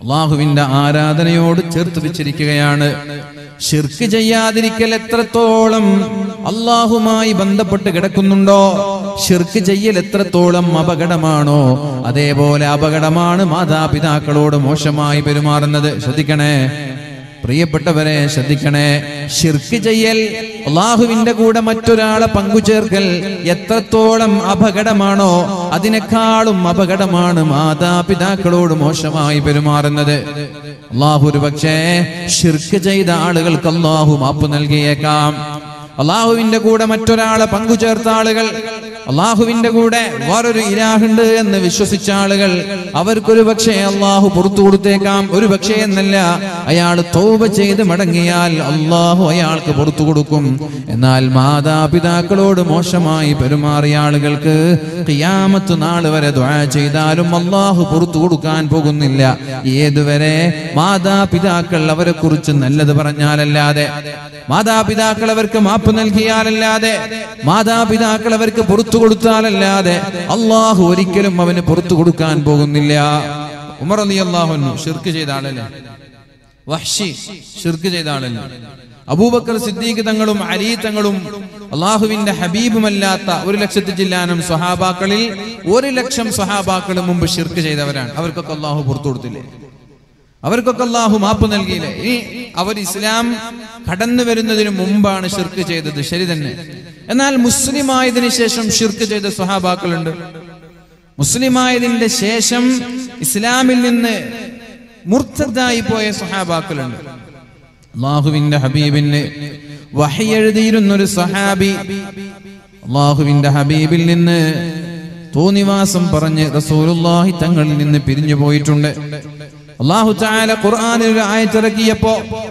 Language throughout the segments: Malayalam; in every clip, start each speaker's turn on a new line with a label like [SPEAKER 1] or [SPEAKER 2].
[SPEAKER 1] അള്ളാഹുവിന്റെ ആരാധനയോട് ചേർത്ത് വെച്ചിരിക്കുകയാണ് ഷിർക്ക് ചെയ്യാതിരിക്കൽ എത്രത്തോളം അള്ളാഹുമായി ബന്ധപ്പെട്ട് കിടക്കുന്നുണ്ടോ ഷിർക്ക് ചെയ്യൽ എത്രത്തോളം അപകടമാണോ അതേപോലെ അപകടമാണ് മാതാപിതാക്കളോട് മോശമായി പെരുമാറുന്നത് ശ്രദ്ധിക്കണേ പ്രിയപ്പെട്ടവരെ ശ്രദ്ധിക്കണേ ഷിർക്ക് ചെയ്യൽ അള്ളാഹുവിന്റെ കൂടെ മറ്റൊരാളെ പങ്കുചേർക്കൽ എത്രത്തോളം അപകടമാണോ അതിനേക്കാളും അപകടമാണ് മാതാപിതാക്കളോട് മോശമായി പെരുമാറുന്നത് അള്ളാഹു ഒരു പക്ഷേ ഷിർക്ക് ചെയ്ത ആളുകൾക്ക് അള്ളാഹു മാപ്പ് നൽകിയേക്കാം അള്ളാഹുവിന്റെ കൂടെ മറ്റൊരാളെ പങ്കുചേർത്ത ആളുകൾ അള്ളാഹുവിന്റെ കൂടെ വേറൊരു ഇലാഹുണ്ട് എന്ന് വിശ്വസിച്ച ആളുകൾ അവർക്കൊരു പക്ഷേ അള്ളാഹു പുറത്തു കൊടുത്തേക്കാം ഒരു പക്ഷേ എന്നല്ല അയാൾ തോപ ചെയ്ത് മടങ്ങിയാൽ അള്ളാഹു അയാൾക്ക് പുറത്തു കൊടുക്കും എന്നാൽ മാതാപിതാക്കളോട് മോശമായി പെരുമാറിയ ആളുകൾക്ക് ഖിയാമത്ത് നാൾ വരെ ദ്വാ ചെയ്താലും അള്ളാഹു പുറത്തു കൊടുക്കാൻ പോകുന്നില്ല ഏതുവരെ മാതാപിതാക്കൾ അവരെ കുറിച്ച് നല്ലത് പറഞ്ഞാലല്ലാതെ മാതാപിതാക്കൾ അവർക്ക് മാപ്പ് നൽകിയാലല്ലാതെ മാതാപിതാക്കൾ അവർക്ക് പുറത്തു കൊടുത്താലല്ലാതെ അള്ളാഹു ഒരിക്കലും അവന് പുറത്തു കൊടുക്കാൻ പോകുന്നില്ല ഉമർ അലി അള്ളാഹുന്നു ഷിർക്ക് ചെയ്ത ആളല്ലേ വഹ്ഷി ഷിർക്ക് ചെയ്ത ആളല്ലേ അബൂബക്കർ സിദ്ദീഖ് തങ്ങളും അലി തങ്ങളും അള്ളാഹുവിന്റെ ഹബീബുമല്ലാത്ത ഒരു ലക്ഷത്തി ചില്ലാനം സ്വഹാബാക്കളിൽ ഒരു ലക്ഷം സ്വഹാബാക്കളും മുമ്പ് ഷിർക്ക് ചെയ്തവരാണ് അവർക്കൊക്കെ അള്ളാഹു പുറത്തു കൊടുത്തില്ലേ അവർക്കൊക്കെ അള്ളാഹു മാപ്പ് നൽകിയില്ലേ ഇനി അവർ ഇസ്ലാം കടന്നു വരുന്നതിന് മുമ്പാണ് ഷിർക്ക് ചെയ്തത് ശരി തന്നെ എന്നാൽ മുസ്ലിം ആയതിനു ശേഷം ഷിർക്ക് ചെയ്ത സ്വഹാബാക്കളുണ്ട് മുസ്ലിമായതിന്റെ ശേഷം ഇസ്ലാമിൽ നിന്ന് മുർത്തതായി പോയ സ്വഹാബാക്കളുണ്ട് അള്ളാഹുവിന്റെ ഹബീബിന് വഹി എഴുതിയിരുന്ന ഒരു സഹാബി അള്ളാഹുവിന്റെ ഹബീബിൽ നിന്ന് തോന്നിവാസം പറഞ്ഞ് റസൂലുള്ളാഹി തങ്ങളിൽ നിന്ന് പിരിഞ്ഞു പോയിട്ടുണ്ട് അള്ളാഹു താല ഖുർആനിൽ ഒരു ആയത്തിറക്കിയപ്പോ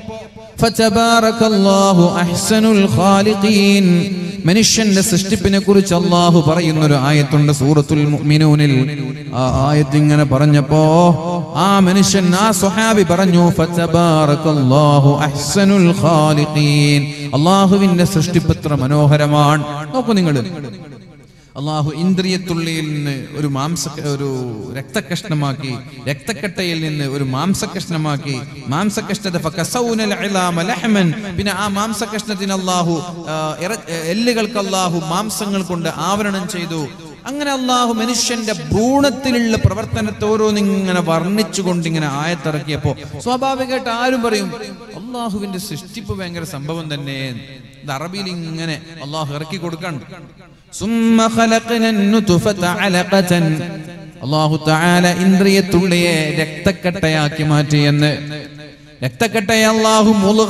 [SPEAKER 1] ഫതബാറകല്ലാഹു അഹ്സനുൽ ഖാലിഖീൻ മനുഷ്യന്റെ സൃഷ്ടിപ്പിനെ കുറിച്ച് അള്ളാഹു പറയുന്ന ഒരു ആയത്തുണ്ട് സൂറത്തുൽ മുഅ്മിനൂനിൽ ആ ആയത്ത് ഇങ്ങനെ പറഞ്ഞപ്പോ ആ മനുഷ്യൻ ആ സ്വഹാബി പറഞ്ഞു ഫതബാറകല്ലാഹു അഹ്സനുൽ ഖാലിഖീൻ അള്ളാഹുവിന്റെ സൃഷ്ടിപ്പ് എത്ര മനോഹരമാണ് നോക്കൂ നിങ്ങൾ അള്ളാഹു ഇന്ദ്രിയത്തുള്ളിയിൽ നിന്ന് ഒരു മാംസ ഒരു രക്തകഷ്ണമാക്കി രക്തക്കട്ടയിൽ നിന്ന് ഒരു മാംസകഷ്ണമാക്കി മാംസകഷ്ണത ഫകസൗനൽ ഇളാമ ലഹ്മൻ. പിന്നെ ആ മാംസകഷ്ണത്തിന് അള്ളാഹു ആ, ഇറ- എല്ലുകൾക്ക് അള്ളാഹു മാംസങ്ങൾ കൊണ്ട് ആവരണം ചെയ്തു അങ്ങനെ അള്ളാഹു മനുഷ്യന്റെ ഭ്രൂണത്തിലുള്ള പ്രവർത്തനത്തെ ഓരോന്നിങ്ങനെ വർണ്ണിച്ചുകൊണ്ട് ഇങ്ങനെ ആയത്തിറക്കിയപ്പോ സ്വാഭാവികമായിട്ട് ആരും പറയും അള്ളാഹുവിന്റെ സൃഷ്ടിപ്പ് ഭയങ്കര സംഭവം തന്നെ ഇത് അറബിയിൽ ഇങ്ങനെ അള്ളാഹു ഇറക്കി കൊടുക്കാൻ ثم خلقنا النطفة علقة അള്ളാഹു തആല ഇന്ദ്രിയത്തുള്ളിയെ രക്തക്കട്ടയാക്കി മാറ്റിയെന്ന് രക്തക്കട്ടയെ അള്ളാഹു മുളുക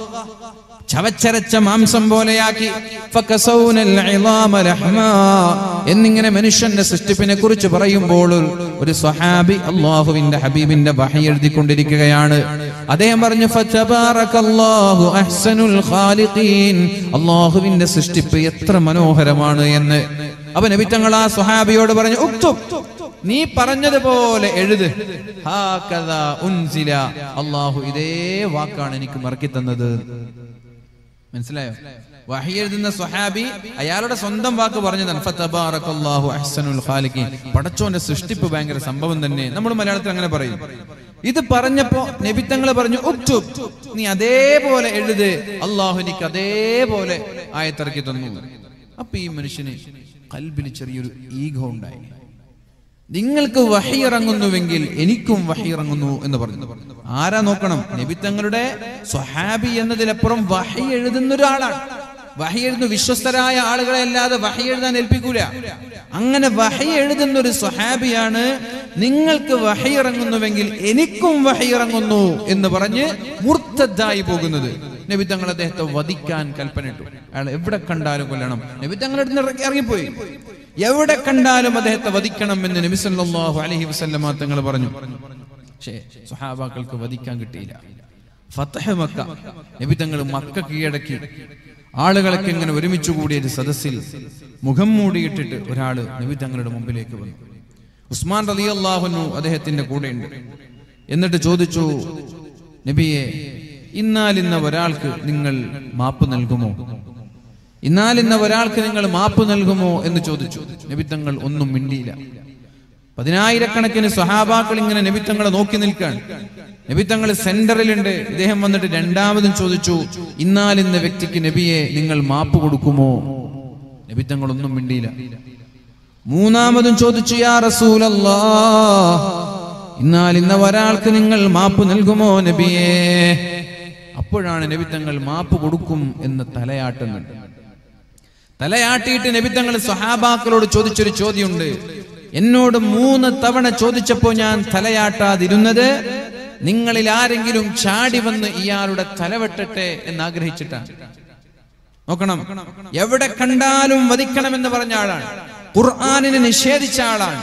[SPEAKER 1] ചവച്ചരച്ച മാംസം പോലെയാക്കി ഫകസൗനൽ ഇളാമ ലഹ്മാ. എന്നിങ്ങനെ മനുഷ്യന്റെ സൃഷ്ടിപ്പിനെ കുറിച്ച് പറയുമ്പോൾ ഒരു സ്വഹാബി അള്ളാഹുവിന്റെ ഹബീബിന്റെ വഹി എഴുതിക്കൊണ്ടിരിക്കുകയാണ് അദ്ദേഹം പറഞ്ഞു ഫതബാറകല്ലാഹു അഹ്സനുൽ ഖാലിഖീൻ അള്ളാഹുവിന്റെ സൃഷ്ടിപ്പ് എത്ര മനോഹരമാണ് എന്ന് അപ്പൊ നബി തങ്ങൾ ആ സ്വഹാബിയോട് പറഞ്ഞു ഉക്തുബ് നീ പറഞ്ഞതുപോലെ എഴുത് ഹാകദാ ഉൻസില അള്ളാഹു ഇതേ വാക്കാണ് എനിക്ക് മറക്കി തന്നത് മനസ്സിലായോ വഹി എഴുതുന്ന സ്വഹാബി അയാളുടെ സ്വന്തം വാക്ക് പറഞ്ഞതാണ് ഫതബാറകല്ലാഹു അഹ്സനുൽ ഖാലിഖീൻ പടച്ചോന്റെ സൃഷ്ടിപ്പ് ഭയങ്കര സംഭവം തന്നെ നമ്മൾ മലയാളത്തിൽ അങ്ങനെ പറയും ഇത് പറഞ്ഞപ്പോ നബിത്തങ്ങൾ പറഞ്ഞു ഉക്തുബ് നീ അതേപോലെ എഴുത് അള്ളാഹു എനിക്ക് അതേപോലെ ആയത്തിറക്കി തന്നു അപ്പൊ ഈ മനുഷ്യന് കൽബിൽ ചെറിയൊരു ഈഗോ ഉണ്ടായി നിങ്ങൾക്ക് വഹി ഇറങ്ങുന്നുവെങ്കിൽ എനിക്കും വഹി ഇറങ്ങുന്നു എന്ന് പറഞ്ഞു ആരാ നോക്കണം നബി തങ്ങളുടെ സ്വഹാബി എന്നതിലപ്പുറം വഹി എഴുതുന്ന ഒരാളാണ് വഹി എഴുതുന്ന വിശ്വസ്തരായ ആളുകളെ അല്ലാതെ വഹി എഴുതാൻ ഏൽപ്പിക്കൂല അങ്ങനെ വഹി എഴുതുന്ന ഒരു സ്വഹാബിയാണ് നിങ്ങൾക്ക് വഹി ഇറങ്ങുന്നുവെങ്കിൽ എനിക്കും വഹി ഇറങ്ങുന്നു എന്ന് പറഞ്ഞ് മുർത്തദ്ദായി പോകുന്നത് നബി തങ്ങൾ അദ്ദേഹത്തെ വധിക്കാൻ കൽപ്പനയിട്ടു അയാൾ എവിടെ കണ്ടാലും കൊല്ലണം നബി തങ്ങളുടെ അടുത്ത് നിന്ന് ഇറങ്ങിപ്പോയി എവിടെ കണ്ടാലും അദ്ദേഹത്തെ വധിക്കണം എന്ന് നബി സല്ലല്ലാഹു അലൈഹി വസല്ലമ തങ്ങൾ പറഞ്ഞു പക്ഷേ സ്വഹാബാക്കൾക്ക് വധിക്കാൻ കിട്ടിയില്ല ഫതഹ് മക്ക നബി തങ്ങൾ മക്ക കീഴടക്കി ആളുകളൊക്കെ ഇങ്ങനെ ഒരുമിച്ച് കൂടിയ ഒരു സദസ്സിൽ മുഖം മൂടിയിട്ടിട്ട് ഒരാള് നബി തങ്ങളുടെ മുമ്പിലേക്ക് വന്നു ഉസ്മാൻ റളിയല്ലാഹുനു അദ്ദേഹത്തിന്റെ കൂടെയുണ്ട് എന്നിട്ട് ചോദിച്ചു നബിയെ ഇന്നാലിന്ന ഒരാൾക്ക് നിങ്ങൾ മാപ്പ് നൽകുമോ ഇന്നാലിന്ന ഒരാൾക്ക് നിങ്ങൾ മാപ്പ് നൽകുമോ എന്ന് ചോദിച്ചു നബിത്തങ്ങൾ ഒന്നും മിണ്ടിയില്ല പതിനായിരക്കണക്കിന് സ്വഹാബാക്കൾ ഇങ്ങനെ നബിത്തങ്ങളെ നോക്കി നിൽക്കാൻ നബി തങ്ങൾ സെന്ററിലുണ്ട് ഇദ്ദേഹം വന്നിട്ട് രണ്ടാമതും ചോദിച്ചു ഇന്നാൽ ഇന്ന വ്യക്തിക്ക് നബിയെ നിങ്ങൾ മാപ്പ് കൊടുക്കുമോ നബി തങ്ങൾ ഒന്നും മിണ്ടിയില്ല മൂന്നാമതും ചോദിച്ചു യാ റസൂലല്ലാ ഇന്നാൽ ഇന്ന ഒരാൾക്ക് നിങ്ങൾ മാപ്പ് നൽകുമോ നബിയേ അപ്പോഴാണ് നബി തങ്ങൾ മാപ്പ് കൊടുക്കും എന്ന് തലയാട്ടുന്നുണ്ട് തലയാട്ടിയിട്ട് നബിത്തങ്ങൾ സ്വഹാബാക്കളോട് ചോദിച്ചൊരു ചോദ്യമുണ്ട് എന്നോട് മൂന്ന് തവണ ചോദിച്ചപ്പോ ഞാൻ തലയാട്ടാതിരുന്നത് നിങ്ങളിൽ ആരെങ്കിലും ചാടി വന്ന് ഇയാളുടെ തലവെട്ടട്ടെ എന്ന് ആഗ്രഹിച്ചിട്ടാണ് നോക്കണം എവിടെ കണ്ടാലും വധിക്കണമെന്ന് പറഞ്ഞ ആളാണ് ഖുർആാനിനെ നിഷേധിച്ച ആളാണ്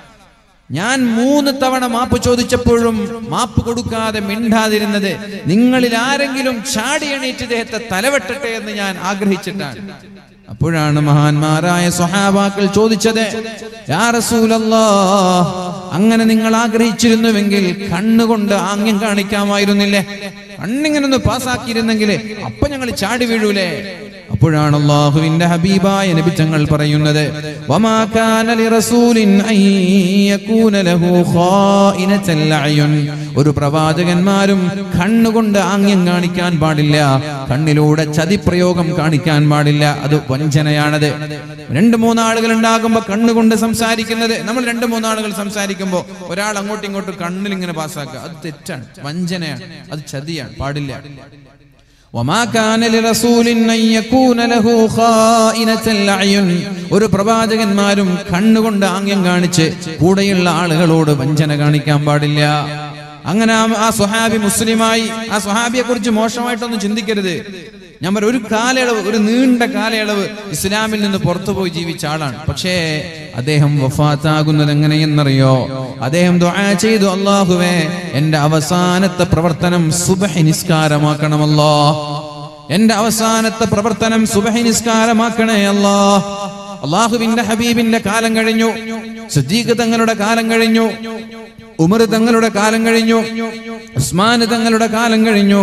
[SPEAKER 1] ഞാൻ മൂന്ന് തവണ മാപ്പ് ചോദിച്ചപ്പോഴും മാപ്പ് കൊടുക്കാതെ മിണ്ടാതിരുന്നത് നിങ്ങളിൽ ആരെങ്കിലും ചാടി എണീറ്റ് ഇദ്ദേഹത്തെ തലവെട്ടട്ടെ എന്ന് ഞാൻ ആഗ്രഹിച്ചിട്ടാണ് അപ്പോഴാണ് മഹാന്മാരായ സ്വഹാബാക്കൾ ചോദിച്ചത് യാ റസൂലല്ലാ അങ്ങനെ നിങ്ങൾ ആഗ്രഹിച്ചിരുന്നുവെങ്കിൽ കണ്ണുകൊണ്ട് ആംഗ്യം കാണിക്കാമായിരുന്നില്ലേ കണ്ണിങ്ങനെ ഒന്ന് പാസ്സാക്കിയിരുന്നെങ്കിൽ അപ്പൊ ഞങ്ങൾ ചാടി വീഴൂലേ അപ്പോഴാണ് അള്ളാഹുവിന്റെ ഹബീബായ നബി തങ്ങൾ പറയുന്നത് വമാ കാന ലിറസൂലിൻ അൻ യകൂന ലഹു ഖായിനത്തുൽ അയുൻ ഒരു പ്രവാചകന്മാരും കണ്ണുകൊണ്ട് ആംഗ്യം കാണിക്കാൻ പാടില്ല കണ്ണിലൂടെ ചതിപ്രയോഗം കാണിക്കാൻ പാടില്ല അത് വഞ്ചനയാണത് രണ്ട് മൂന്നാളുകൾ ഉണ്ടാകുമ്പോ കണ്ണുകൊണ്ട് സംസാരിക്കുന്നത് നമ്മൾ രണ്ട് മൂന്നാളുകൾ സംസാരിക്കുമ്പോൾ ഒരാൾ അങ്ങോട്ടും ഇങ്ങോട്ടും കണ്ണിൽ ഇങ്ങനെ പാസ്സാക്കുക അത് തെറ്റാണ് വഞ്ചനയാണ് അത് ചതിയാണ് പാടില്ല وما كان لرسول أن يكون له خائنة الأعين ഒരു പ്രവാചകന്മാരും കണ്ണുകൊണ്ട് ആംഗ്യം കാണിച്ച് കൂടെയുള്ള ആളുകളോട് വഞ്ചന കാണിക്കാൻ പാടില്ല അങ്ങനെ ആ- ആ സ്വഹാബി മുസ്ലിമായി ആ സ്വഹാബിയെ കുറിച്ച് മോശമായിട്ടൊന്നും ചിന്തിക്കരുത് ഞാൻ പറ ഒരു കാലയളവ് ഒരു നീണ്ട കാലയളവ് ഇസ്ലാമിൽ നിന്ന് പുറത്തുപോയി ജീവിച്ച ആളാണ് പക്ഷേ അദ്ദേഹം വഫാത്താകുന്നത് എങ്ങനെയെന്നറിയോ അദ്ദേഹം ദുആ ചെയ്തു അള്ളാഹുവേ എന്റെ അവസാനത്തെ പ്രവർത്തനം സുബഹി നിസ്കാരമാക്കണമല്ലോ എന്റെ അവസാനത്തെ പ്രവർത്തനം സുബഹി നിസ്കാരമാക്കണേ അല്ലാ അള്ളാഹുവിന്റെ ഹബീബിന്റെ കാലം കഴിഞ്ഞു സിദ്ദീഖ് തങ്ങളുടെ കാലം കഴിഞ്ഞു ഉമർ തങ്ങളുടെ കാലം കഴിഞ്ഞു ഉസ്മാൻ തങ്ങളുടെ കാലം കഴിഞ്ഞു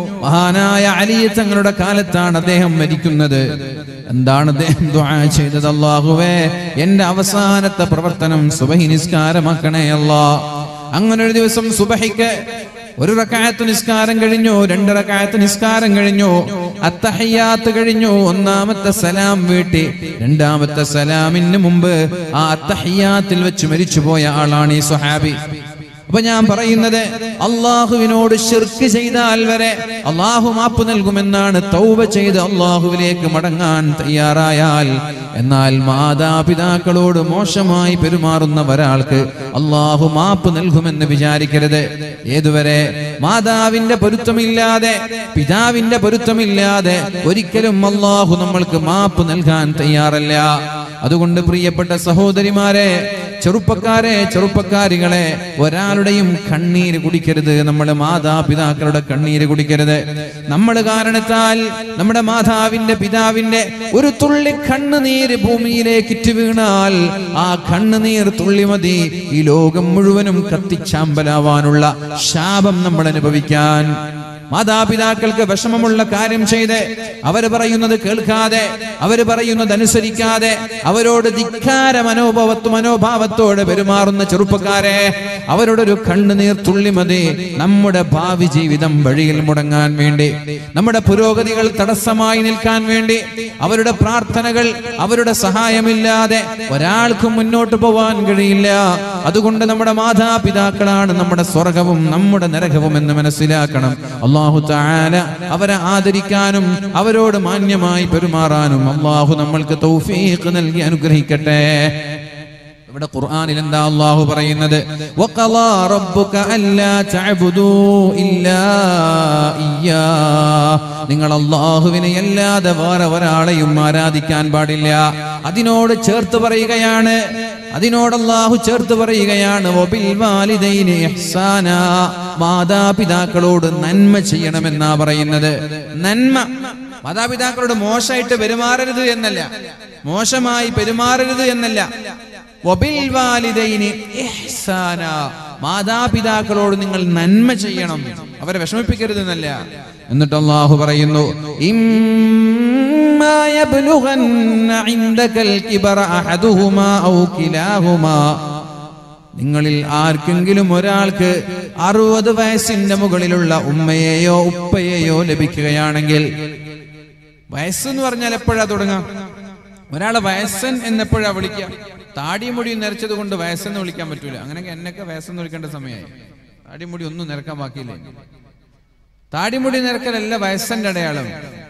[SPEAKER 1] മഹാനായ അലി തങ്ങളുടെ കാലത്താണ് അദ്ദേഹം മരിക്കുന്നത് എന്താണ് അദ്ദേഹം ദുആ ചെയ്തത് അല്ലാഹുവേ എന്റെ അവസാനത്തെ പ്രവർത്തനം സുബഹി നിസ്കാരമാക്കണേ അല്ലാ അങ്ങനെ ഒരു ദിവസം സുബഹിക്ക് ഒരു റക്കായത്ത് നിസ്കാരം കഴിഞ്ഞു രണ്ട് റക്കായത്ത് നിസ്കാരം കഴിഞ്ഞു അത്തഹയ്യാത്ത് കഴിഞ്ഞു ഒന്നാമത്തെ സലാം വീട്ടി രണ്ടാമത്തെ സലാമിന് മുമ്പ് ആ അത്തഹയ്യാത്തിൽ വെച്ച് മരിച്ചുപോയ ആളാണ് ഈ സ്വഹാബി അപ്പൊ ഞാൻ പറയുന്നത് അള്ളാഹുവിനോട് ശിർക്ക് ചെയ്താൽ വരെ അള്ളാഹു മാപ്പ് നൽകുമെന്നാണ് തൗബ ചെയ്ത് അള്ളാഹുവിലേക്ക് മടങ്ങാൻ തയ്യാറായാൽ എന്നാൽ മാതാപിതാക്കളോട് മോശമായി പെരുമാറുന്ന ഒരാൾക്ക് അള്ളാഹു മാപ്പ് നൽകുമെന്ന് വിചാരിക്കരുത് ഏതുവരെ മാതാവിന്റെ പൊരുത്തമില്ലാതെ പിതാവിന്റെ പൊരുത്തമില്ലാതെ ഒരിക്കലും അള്ളാഹു നമ്മൾക്ക് മാപ്പ് നൽകാൻ തയ്യാറല്ല അതുകൊണ്ട് പ്രിയപ്പെട്ട സഹോദരിമാരെ ചെറുപ്പക്കാരെ ചെറുപ്പക്കാരികളെ ഒരാളുടെയും കണ്ണീര് കുടിക്കരുത് നമ്മുടെ മാതാപിതാക്കളുടെ കണ്ണീര് കുടിക്കരുത് നമ്മൾ കാരണത്താൽ നമ്മുടെ മാതാവിന്റെ പിതാവിന്റെ ഒരു തുള്ളി കണ്ണുനീര് ഭൂമിയിലേക്ക് ഇറ്റ് വീണാൽ ആ കണ്ണുനീർ തുള്ളി മതി ഈ ലോകം മുഴുവനും കത്തിച്ചാമ്പലാവാനുള്ള ശാപം നമ്മൾ അനുഭവിക്കാൻ മാതാപിതാക്കൾക്ക് വിഷമമുള്ള കാര്യം ചെയ്ത് അവര് പറയുന്നത് കേൾക്കാതെ അവര് പറയുന്നത് അനുസരിക്കാതെ അവരോട് ധിക്കാര മനോഭാവത്വ മനോഭാവത്തോടെ പെരുമാറുന്ന ചെറുപ്പക്കാരെ അവരോടൊരു കണ്ണുനീർ തുള്ളി മതി നമ്മുടെ ഭാവി ജീവിതം വഴിയിൽ മുടങ്ങാൻ വേണ്ടി നമ്മുടെ പുരോഗതികൾ തടസ്സമായി നിൽക്കാൻ വേണ്ടി അവരുടെ പ്രാർത്ഥനകൾ അവരുടെ സഹായമില്ലാതെ ഒരാൾക്കും മുന്നോട്ട് പോവാൻ കഴിയില്ല അതുകൊണ്ട് നമ്മുടെ മാതാപിതാക്കളാണ് നമ്മുടെ സ്വർഗവും നമ്മുടെ നരകവും എന്ന് മനസ്സിലാക്കണം അള്ളാഹു താല അവരെ ആദരിക്കാനും അവരോട് മാന്യമായി പെരുമാറാനും അള്ളാഹു നമ്മൾക്ക് തൗഫീഖ് നൽകി അനുഗ്രഹിക്കട്ടെ ഇവിടെ ഖുർആനിൽ എന്താ അള്ളാഹു പറയുന്നത് വഖളാ റബ്ബുക അല്ലാ തഅബുദൂ ഇല്ലാ ഇയ്യാ നിങ്ങൾ അള്ളാഹുവിനെ അല്ലാതെ വേറെ ഒരാളെയും ആരാധിക്കാൻ പാടില്ല അതിനോട് ചേർത്ത് പറയുകയാണ് അതിനോട് അള്ളാഹു ചേർത്ത് പറയുകയാണ് വബിൽ വാലിദൈനി ഇഹ്സാന മാതാപിതാക്കളോട് നന്മ ചെയ്യണമെന്നാ പറയുന്നത് നന്മ മാതാപിതാക്കളോട് മോശമായിട്ട് പെരുമാറരുത് എന്നല്ല മോശമായി പെരുമാറരുത് എന്നല്ല വബിൽ വാലിദൈനി ഇഹ്സാന മാതാപിതാക്കളോട് നിങ്ങൾ നന്മ ചെയ്യണം അവരെ വിഷമിപ്പിക്കരുത് എന്നല്ല എന്നിട്ട് അള്ളാഹു പറയുന്നു ഇമ്മാ യബ്ലുഗന്ന ഇൻദകൽ കിബറ അഹദുഹുമാ ഔ കിലാഹുമാ നിങ്ങളിൽ ആർക്കെങ്കിലും ഒരാൾക്ക് അറുപത് വയസ്സിന്റെ മുകളിലുള്ള ഉമ്മയെയോ ഉപ്പയെയോ ലഭിക്കുകയാണെങ്കിൽ വയസ്സെന്ന് പറഞ്ഞാൽ എപ്പോഴാ തുടങ്ങാം ഒരാളെ വയസ്സൻ എന്നെപ്പോഴാ വിളിക്കുക താടിമുടി നിരച്ചത് കൊണ്ട് വയസ്സെന്ന് വിളിക്കാൻ പറ്റൂല അങ്ങനെയൊക്കെ എന്നൊക്കെ വയസ്സെന്ന് വിളിക്കേണ്ട സമയമായി താടിമുടി ഒന്നും നിരക്കാൻ ബാക്കിയില്ലേ താടിമുടി നിരക്കലല്ല വയസ്സന്റെ അടയാളം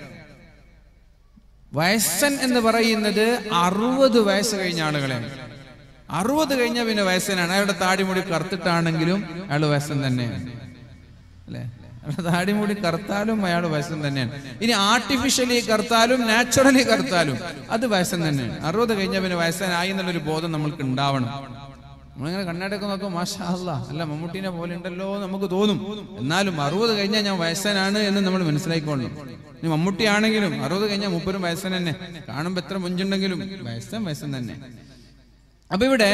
[SPEAKER 1] വയസ്സൻ എന്ന് പറയുന്നത് അറുപത് വയസ്സ് കഴിഞ്ഞ ആളുകളെയാണ് അറുപത് കഴിഞ്ഞ പിന്നെ വയസ്സനാണ് അയാളുടെ താടിമുടി കറുത്തിട്ടാണെങ്കിലും അയാൾ വയസ്സൻ തന്നെയാണ് അല്ലേ അയാളുടെ താടിമുടി കറുത്താലും അയാൾ വയസ്സൻ തന്നെയാണ് ഇനി ആർട്ടിഫിഷ്യലി കറുത്താലും നാച്ചുറലി കറുത്താലും അത് വയസ്സൻ തന്നെയാണ് അറുപത് കഴിഞ്ഞ പിന്നെ വയസ്സനായി എന്നുള്ളൊരു ബോധം നമ്മൾക്ക് ഉണ്ടാവണം നമ്മളിങ്ങനെ കണ്ണാടൊക്കെ നോക്കും മാഷാ അല്ലാ അല്ല മമ്മൂട്ടീനെ പോലെ ഉണ്ടല്ലോ എന്ന് നമുക്ക് തോന്നും എന്നാലും അറുപത് കഴിഞ്ഞാൽ ഞാൻ വയസ്സനാണ് എന്ന് നമ്മൾ മനസ്സിലാക്കിക്കൊള്ളണം ഇനി മമ്മൂട്ടി ആണെങ്കിലും അറുപത് കഴിഞ്ഞാൽ മുപ്പരും വയസ്സൻ തന്നെ കാണുമ്പോൾ എത്ര മുഞ്ചുണ്ടെങ്കിലും വയസ്സൻ വയസ്സൻ തന്നെ അപ്പൊ ഇവിടെ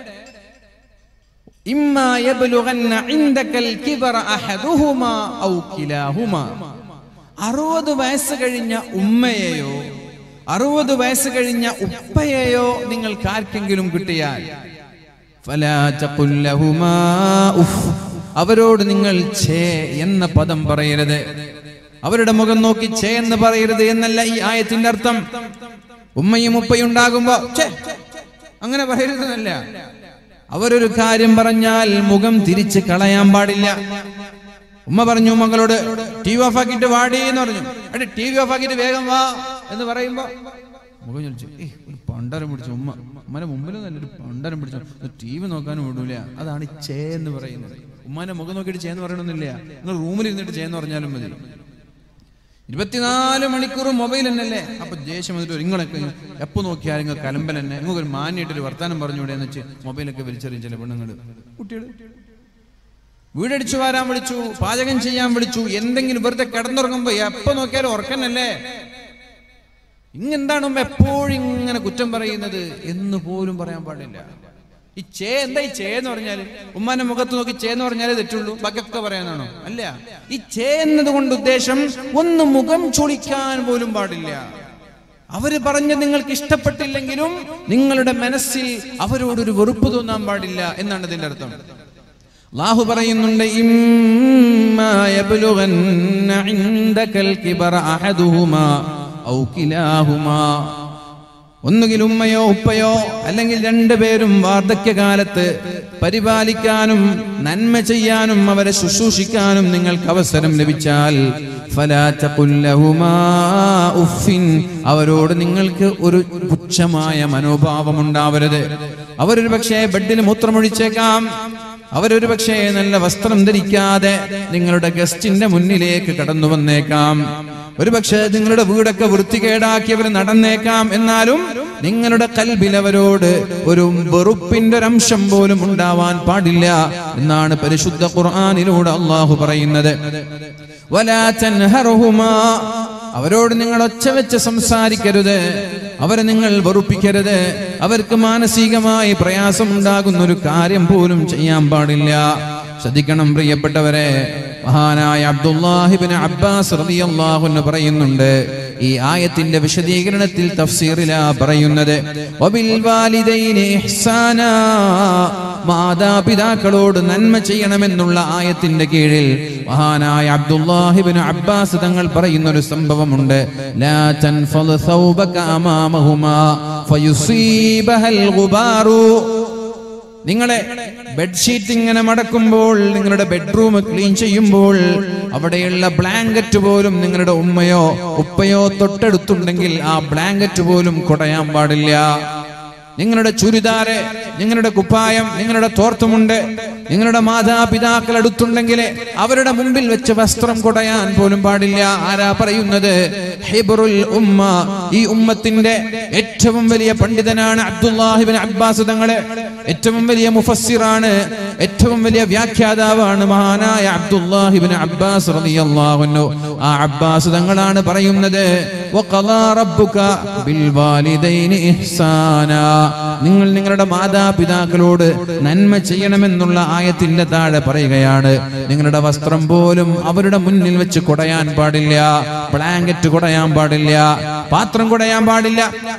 [SPEAKER 1] ഇമ്മാ യബ്ലുഗന്ന ഇൻദകൽ കിബറ അഹദുഹുമാ ഔ കിലാഹുമാ അറുപത് വയസ്സ് കഴിഞ്ഞ ഉമ്മയെയോ അറുപത് വയസ്സ് കഴിഞ്ഞ ഉപ്പയെയോ നിങ്ങൾക്ക് ആർക്കെങ്കിലും കിട്ടിയാൽ ഫലാ തഖുൽ ലഹുമാ ഉഫ് അവരോട് നിങ്ങൾ ഛേ എന്ന പദം പറയരുത് അവരുടെ മുഖം നോക്കി ഛേ എന്ന് പറയരുത് എന്നല്ല ഈ ആയത്തിന്റെ അർത്ഥം ഉമ്മയും ഉപ്പയും ഉണ്ടാകുമ്പോ ഛേ അങ്ങനെ പറയരുതെന്നല്ല അവരൊരു കാര്യം പറഞ്ഞാൽ മുഖം തിരിച്ച് കളയാൻ പാടില്ല ഉമ്മ പറഞ്ഞു മകളോട് ടി വി ഓഫ് ആക്കിയിട്ട് വാടി എന്ന് പറഞ്ഞു എടി ടി വി ഓഫ് ആക്കിയിട്ട് വേഗം വാ എന്ന് പറയുമ്പോ മുഖം ചോദിച്ചു ഏയ് ഒരു പണ്ടരം പിടിച്ചു ഉമ്മ ഉമ്മനെ മുമ്പിൽ നല്ലൊരു പണ്ടരം പിടിച്ചു ടി വി നോക്കാനും വിടൂല അതാണ് ഈ ചേ എന്ന് പറയുന്നത് ഉമ്മാനെ മുഖം നോക്കിയിട്ട് ചേ എന്ന് പറയണമെന്നില്ല നിങ്ങൾ റൂമിൽ ഇരുന്നിട്ട് ചേ എന്ന് പറഞ്ഞാലും മതി ഇരുപത്തിനാല് മണിക്കൂർ മൊബൈൽ തന്നെയല്ലേ അപ്പൊ ദേഷ്യം വന്നിട്ട് നിങ്ങളൊക്കെ എപ്പോ നോക്കിയാലും നിങ്ങൾ കലമ്പൽ തന്നെ നിങ്ങൾക്ക് ഒരു മാന്യായിട്ടൊരു വർത്താനം പറഞ്ഞൂടെ എന്ന് വെച്ച് മൊബൈലൊക്കെ വലിച്ചെറിയും ചില പെണ്ണുങ്ങൾ കുട്ടികൾ വീടടിച്ചു വാരാൻ വിളിച്ചു പാചകം ചെയ്യാൻ വിളിച്ചു എന്തെങ്കിലും വെറുതെ കിടന്നുറങ്ങുമ്പോ എപ്പോ നോക്കിയാലും ഉറക്കന്നല്ലേ ഇങ്ങെന്താണ് ഉമ്മ എപ്പോഴും ഇങ്ങനെ കുറ്റം പറയുന്നത് എന്ന് പോലും പറയാൻ പാടില്ല ഈ ചേ എന്താ ഈ ചേ എന്ന് പറഞ്ഞാല് ഉമ്മാന്റെ മുഖത്ത് നോക്കി ചേ എന്ന് പറഞ്ഞാലേ തെറ്റുള്ളൂ ബാക്കിയൊക്കെ പറയാനാണോ അല്ല ഈ ചേ എന്നത് കൊണ്ട് ഉദ്ദേശം ഒന്ന് മുഖം ചൊളിക്കാൻ പോലും പാടില്ല അവര് പറഞ്ഞത് നിങ്ങൾക്ക് ഇഷ്ടപ്പെട്ടില്ലെങ്കിലും നിങ്ങളുടെ മനസ്സിൽ അവരോടൊരു വെറുപ്പ് തോന്നാൻ പാടില്ല എന്നാണ് ഇതിന്റെ അർത്ഥം അള്ളാഹു പറയുന്നുണ്ട് ഇമ്മാ യബ്ലുഗന്ന ഇൻദകൽ കിബറ അഹദുഹുമാ ഔ കിലാഹുമാ ഒന്നുകിൽ ഉമ്മയോ ഉപ്പയോ അല്ലെങ്കിൽ രണ്ടുപേരും വാർദ്ധക്യകാലത്ത് പരിപാലിക്കാനും നന്മ ചെയ്യാനും അവരെ ശുശ്രൂഷിക്കാനും നിങ്ങൾക്ക് അവസരം ലഭിച്ചാൽ ഫലാ തഖുൽ ലഹുമാ ഉഫിൻ അവരോട് നിങ്ങൾക്ക് ഒരു പുച്ഛമായ മനോഭാവം ഉണ്ടാവരുത് അവരൊരു പക്ഷേ ബെഡിൽ മൂത്രമൊഴിച്ചേക്കാം അവരൊരു പക്ഷേ നല്ല വസ്ത്രം ധരിക്കാതെ നിങ്ങളുടെ ഗസ്റ്റിന്റെ മുന്നിലേക്ക് കടന്നു വന്നേക്കാം ഒരുപക്ഷെ നിങ്ങളുടെ വീടൊക്കെ വൃത്തികേടാക്കി അവർ നടന്നേക്കാം എന്നാലും നിങ്ങളുടെ കൽബിൽ അവരോട് ഒരു വെറുപ്പിന്റെ ഒരു അംശം പോലും ഉണ്ടാവാൻ പാടില്ല എന്നാണ് പരിശുദ്ധ ഖുർആനിലൂടെ അള്ളാഹു പറയുന്നത് വലാ തൻഹറുഹുമാ അവരോട് നിങ്ങൾ ഒച്ച വെച്ച് സംസാരിക്കരുത് അവരെ നിങ്ങൾ വെറുപ്പിക്കരുത് അവർക്ക് മാനസികമായി പ്രയാസം ഉണ്ടാകുന്ന ഒരു കാര്യം പോലും ചെയ്യാൻ പാടില്ല ശ്രദ്ധിക്കണം പ്രിയപ്പെട്ടവരെ മഹാനായ അബ്ദുല്ലാഹിബിന് അബ്ബാസ് റളിയല്ലാഹു അൻഹു പറയുന്നുണ്ട് ഈ ആയത്തിന്റെ വിശദീകരണത്തിൽ തഫ്സീറിലാ പറയുന്നത് വബിൽ വാലിദൈനി ഇഹ്സാനാ മാതാപിതാക്കളോട് നന്മ ചെയ്യണമെന്നുള്ള ആയത്തിന്റെ കീഴിൽ മഹാനായ അബ്ദുല്ലാഹിബിന് അബ്ബാസ് തങ്ങൾ പറയുന്ന ഒരു സംഭവമുണ്ട് ലാ തൻഫദ് സൗബക അമാമഹുമാ ഫയുസീബഹൽ ഗുബാറു നിങ്ങളെ ബെഡ്ഷീറ്റ് ഇങ്ങനെ മടക്കുമ്പോൾ നിങ്ങളുടെ ബെഡ്റൂം ക്ലീൻ ചെയ്യുമ്പോൾ അവിടെയുള്ള ബ്ലാങ്കറ്റ് പോലും നിങ്ങളുടെ ഉമ്മയോ ഉപ്പയോ തൊട്ടടുത്തുണ്ടെങ്കിൽ ആ ബ്ലാങ്കറ്റ് പോലും കുടയാൻ പാടില്ല നിങ്ങളുടെ ചുരിദാറ് നിങ്ങളുടെ കുപ്പായം നിങ്ങളുടെ തോർത്തുമുണ്ട് നിങ്ങളുടെ മാതാപിതാക്കൾ അടുത്തുണ്ടെങ്കിൽ അവരുടെ മുമ്പിൽ വെച്ച് വസ്ത്രം കുടയാൻ പോലും പാടില്ല ആരാ പറയുന്നത് ഹിബ്റുൽ ഉമ്മ ഈ ഉമ്മത്തിന്റെ ഏറ്റവും വലിയ പണ്ഡിതനാണ് അബ്ദുല്ലാഹിബിൻ അബ്ബാസ് തങ്ങള് ഏറ്റവും വലിയ മുഫസ്സിറാണ് ഏറ്റവും വലിയ വ്യാഖ്യാതാവാണ് മഹാനായ അബ്ദുല്ലാഹിബിൻ അബ്ബാസ് റളിയല്ലാഹു അൻഹു ആ അബ്ബാസ് തങ്ങളാണ് പറയുന്നത് വഖളാ റബ്ബുക ബിൽ വാലിദൈനി ഇഹ്സാനാ നിങ്ങൾ നിങ്ങളുടെ മാതാപിതാക്കളോട് നന്മ ചെയ്യണമെന്നുള്ള ആയത്തിന്റെ താഴെ പറയുകയാണ് നിങ്ങളുടെ വസ്ത്രം പോലും അവരുടെ മുന്നിൽ വെച്ച് കുടയാൻ പാടില്ല ബ്ലാങ്കറ്റ് കുടയാൻ പാടില്ല പാത്രം കുടയാൻ പാടില്ല